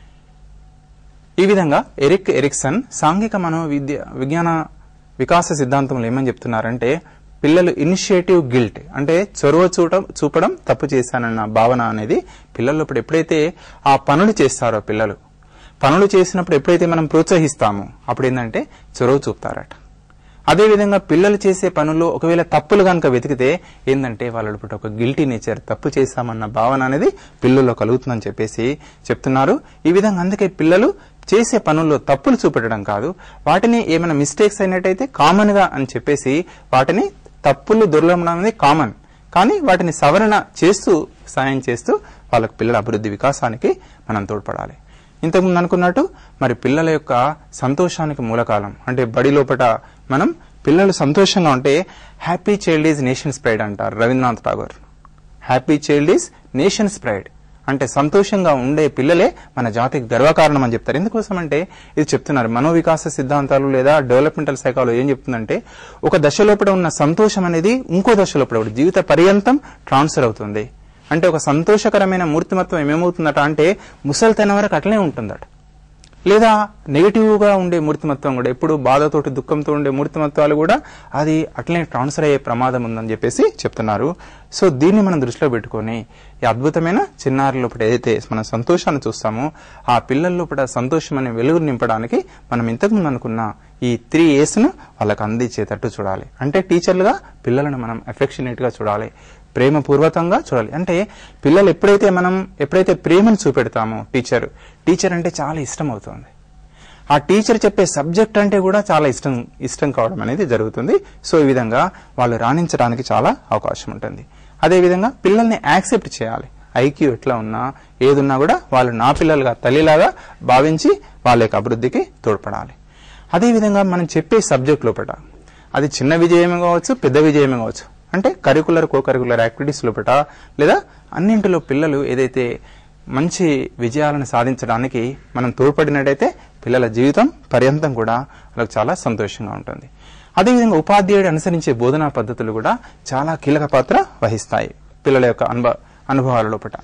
ఈ విధంగా ఎరిక్ ఎరిక్సన్ సాంఘిక మనో విద్య విజ్ఞాన వికాస సిద్ధాంతంలో ఏమని చెప్తున్నారంటే పిల్లలు ఇనిషియేటివ్ గిల్ట్ అంటే చొరవ చూడటం చూపడం తప్పు చేశానన్న భావన అనేది పిల్లలు ఇప్పుడు ఎప్పుడైతే ఆ పనులు చేస్తారో పిల్లలు పనులు చేసినప్పుడు ఎప్పుడైతే మనం ప్రోత్సహిస్తామో అప్పుడు ఏంటంటే చొరవ చూపుతారట అదేవిధంగా పిల్లలు చేసే పనుల్లో ఒకవేళ తప్పులు కనుక వెతికితే ఏంటంటే వాళ్ళు ఇప్పుడు ఒక గిల్టీ నేచర్ తప్పు చేశామన్న భావన అనేది పిల్లల్లో కలుగుతుందని చెప్పేసి చెప్తున్నారు ఈ విధంగా అందుకే పిల్లలు చేసే పనుల్లో తప్పులు చూపెట్టడం కాదు వాటిని ఏమైనా మిస్టేక్స్ అయినట్టయితే కామన్ గా అని చెప్పేసి వాటిని తప్పులు దొరలడం అనేది కామన్ కానీ వాటిని సవరణ చేస్తూ సాయం చేస్తూ వాళ్ళకు పిల్లల అభివృద్ధి వికాసానికి మనం తోడ్పడాలి ఇంతకుముందు అనుకున్నట్టు మరి పిల్లల యొక్క సంతోషానికి మూలకాలం అంటే బడి లోపట మనం పిల్లలు సంతోషంగా ఉంటే happy child is nation's pride అంటారు Rabindranath Tagore happy child is nation's pride అంటే సంతోషంగా ఉండే పిల్లలే మన జాతికి గర్వకారణం అని చెప్తారు ఎందుకోసం అంటే ఇది చెప్తున్నారు మనోవికాస సిద్ధాంతాలు లేదా డెవలప్మెంటల్ సైకాలజీ ఏం చెప్తుందంటే ఒక దశ లోపల ఉన్న సంతోషం అనేది ఇంకో దశ లోపల కూడా జీవిత పర్యంతం ట్రాన్స్ఫర్ అవుతుంది అంటే ఒక సంతోషకరమైన మూర్తిమత్వం ఏమేమవుతుందట అంటే ముసలితనం వరకు అట్లనే ఉంటుందట లేదా నెగిటివ్ గా ఉండే మూర్తిమత్వం కూడా ఎప్పుడు బాధతోటి దుఃఖంతో ఉండే మూర్తిమత్వాలు కూడా అది అట్లనే ట్రాన్స్ఫర్ అయ్యే ప్రమాదం ఉందని చెప్పేసి చెప్తున్నారు సో దీన్ని మనం దృష్టిలో పెట్టుకొని ఈ అద్భుతమైన చిన్నారి లోపల ఏదైతే మనం సంతోషాన్ని చూస్తామో ఆ పిల్లల లోపల సంతోషం అనే వెలుగు నింపడానికి మనం ఇంతకుముందు అనుకున్న ఈ త్రీ ఏస్ ను వాళ్ళకి అందించేటట్టు చూడాలి అంటే టీచర్లుగా పిల్లలను మనం అఫెక్షనేట్ గా చూడాలి ప్రేమపూర్వకంగా చూడాలి అంటే పిల్లలు ఎప్పుడైతే మనం ఎప్పుడైతే ప్రేమను చూపెడతామో టీచర్ టీచర్ అంటే చాలా ఇష్టం అవుతుంది ఆ టీచర్ చెప్పే సబ్జెక్ట్ అంటే కూడా చాలా ఇష్టం ఇష్టం కావడం అనేది జరుగుతుంది సో ఈ విధంగా వాళ్ళు రాణించడానికి చాలా అవకాశం ఉంటుంది అదేవిధంగా పిల్లల్ని యాక్సెప్ట్ చేయాలి ఐక్యూ ఎట్లా ఉన్నా ఏదున్నా కూడా వాళ్ళు నా పిల్లలుగా తల్లిలాగా భావించి వాళ్ళ యొక్క అభివృద్ధికి తోడ్పడాలి అదేవిధంగా మనం చెప్పే సబ్జెక్ట్ లోపల అది చిన్న విజయమే కావచ్చు పెద్ద విజయమే కావచ్చు అంటే కరికులర్ కో కరికులర్ యాక్టివిటీస్ లోపల లేదా అన్నింటిలో పిల్లలు ఏదైతే మంచి విజయాలను సాధించడానికి మనం తోడ్పడినట్టయితే పిల్లల జీవితం పర్యంతం కూడా వాళ్ళకి చాలా సంతోషంగా ఉంటుంది అదేవిధంగా ఉపాధ్యాయుడు అనుసరించే బోధనా పద్ధతులు కూడా చాలా కీలక పాత్ర వహిస్తాయి పిల్లల యొక్క అనుభవ అనుభవాల లోపల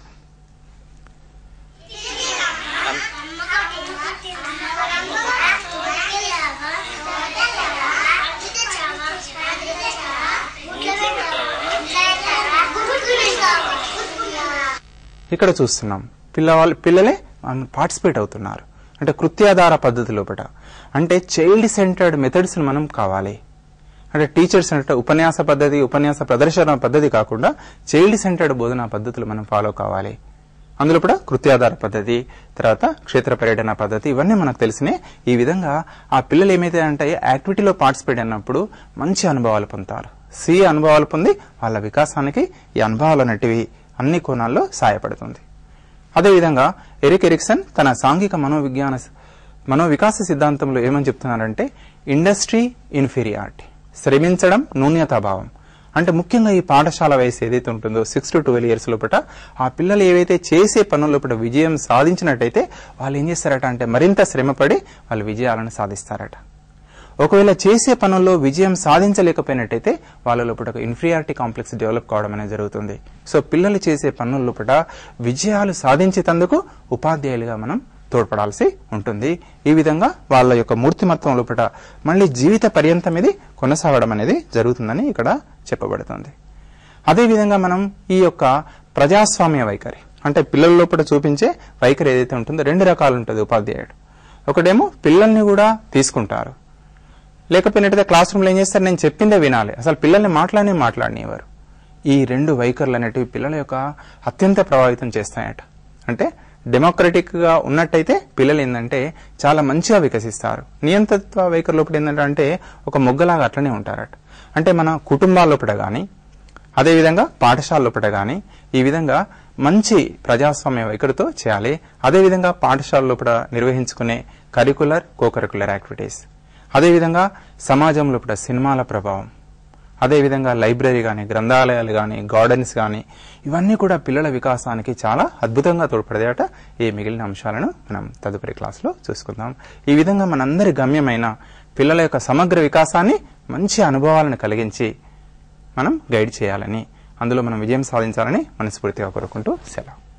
ఇక్కడ చూస్తున్నాం పిల్లవాళ్ళు పిల్లలే పార్టిసిపేట్ అవుతున్నారు అంటే కృత్యాధార పద్ధతి లోపల అంటే చైల్డ్ సెంటర్డ్ మెథడ్స్ మనం కావాలి అంటే టీచర్స్ అంటే ఉపన్యాస పద్ధతి ఉపన్యాస ప్రదర్శన పద్ధతి కాకుండా చైల్డ్ సెంటర్డ్ బోధనా పద్ధతులు మనం ఫాలో కావాలి అందులో కూడా కృత్యాధార పద్ధతి తర్వాత క్షేత్ర పర్యటన పద్ధతి ఇవన్నీ మనకు తెలిసినే ఈ విధంగా ఆ పిల్లలు ఏమైతే అంటే యాక్టివిటీలో పార్టిసిపేట్ అయినప్పుడు మంచి అనుభవాలు పొందుతారు సి అనుభవాలు పొంది వాళ్ళ వికాసానికి ఈ అనుభవాలు అనేటివి అన్ని కోణాల్లో సహాయపడుతుంది అదేవిధంగా ఎరిక్ ఎరిక్సన్ తన సాంఘిక మనోవిజ్ఞాన మనోవికాస సిద్ధాంతంలో ఏమని చెప్తున్నారంటే ఇండస్ట్రీ ఇన్ఫీరియారిటీ శ్రమించడం న్యూన్యతాభావం అంటే ముఖ్యంగా ఈ పాఠశాల వయసు ఏదైతే ఉంటుందో సిక్స్ టు ట్వెల్వ్ ఇయర్స్ లోపల ఆ పిల్లలు ఏవైతే చేసే పనుల లోపల విజయం సాధించినట్టయితే వాళ్ళు ఏం చేస్తారట అంటే మరింత శ్రమపడి వాళ్ళు విజయాలను సాధిస్తారట ఒకవేళ చేసే పనుల్లో విజయం సాధించలేకపోయినట్టయితే వాళ్ళ లోపల ఇన్ఫీరియారిటీ కాంప్లెక్స్ డెవలప్ కావడం అనేది జరుగుతుంది సో పిల్లలు చేసే పనుల లోపల విజయాలు సాధించేందుకు ఉపాధ్యాయులుగా మనం తోడ్పడాల్సి ఉంటుంది ఈ విధంగా వాళ్ళ యొక్క మూర్తిమత్వం లోపల మళ్ళీ జీవిత పర్యంతం ఇది కొనసాగడం అనేది జరుగుతుందని ఇక్కడ చెప్పబడుతుంది అదేవిధంగా మనం ఈ యొక్క ప్రజాస్వామ్య వైఖరి అంటే పిల్లల లోపల చూపించే వైఖరి ఏదైతే ఉంటుందో రెండు రకాలు ఉంటుంది ఉపాధ్యాయుడు ఒకటేమో పిల్లల్ని కూడా తీసుకుంటారు లేకపోయినట్టయితే క్లాస్ రూమ్లో ఏం చేస్తారు నేను చెప్పిందే వినాలి అసలు పిల్లల్ని మాట్లాడి మాట్లాడినవారు ఈ రెండు వైఖరులు అనేటివి పిల్లల యొక్క అత్యంత ప్రభావితం చేస్తాయట అంటే డెమోక్రటిక్ గా ఉన్నట్టయితే పిల్లలు ఏంటంటే చాలా మంచిగా వికసిస్తారు నియంత్రిత్వ వైఖరి లోపల ఏంటంటే అంటే ఒక మొగ్గలాగా అట్లనే ఉంటారట అంటే మన కుటుంబాల లోపల కానీ అదేవిధంగా పాఠశాల లోపల కానీ ఈ విధంగా మంచి ప్రజాస్వామ్య వైఖరితో చేయాలి అదేవిధంగా పాఠశాల లోపల నిర్వహించుకునే కరికులర్ కోకరికులర్ యాక్టివిటీస్ అదేవిధంగా సమాజం లోపల సినిమాల ప్రభావం అదేవిధంగా లైబ్రరీ కానీ గ్రంథాలయాలు కానీ గార్డెన్స్ కానీ ఇవన్నీ కూడా పిల్లల వికాసానికి చాలా అద్భుతంగా తోడ్పడేట ఈ మిగిలిన అంశాలను మనం తదుపరి క్లాసులో చూసుకుందాం ఈ విధంగా మనందరి గమ్యమైన పిల్లల యొక్క సమగ్ర వికాసాన్ని మంచి అనుభవాలను కలిగించి మనం గైడ్ చేయాలని అందులో మనం విజయం సాధించాలని మనస్ఫూర్తిగా కోరుకుంటూ సెలవు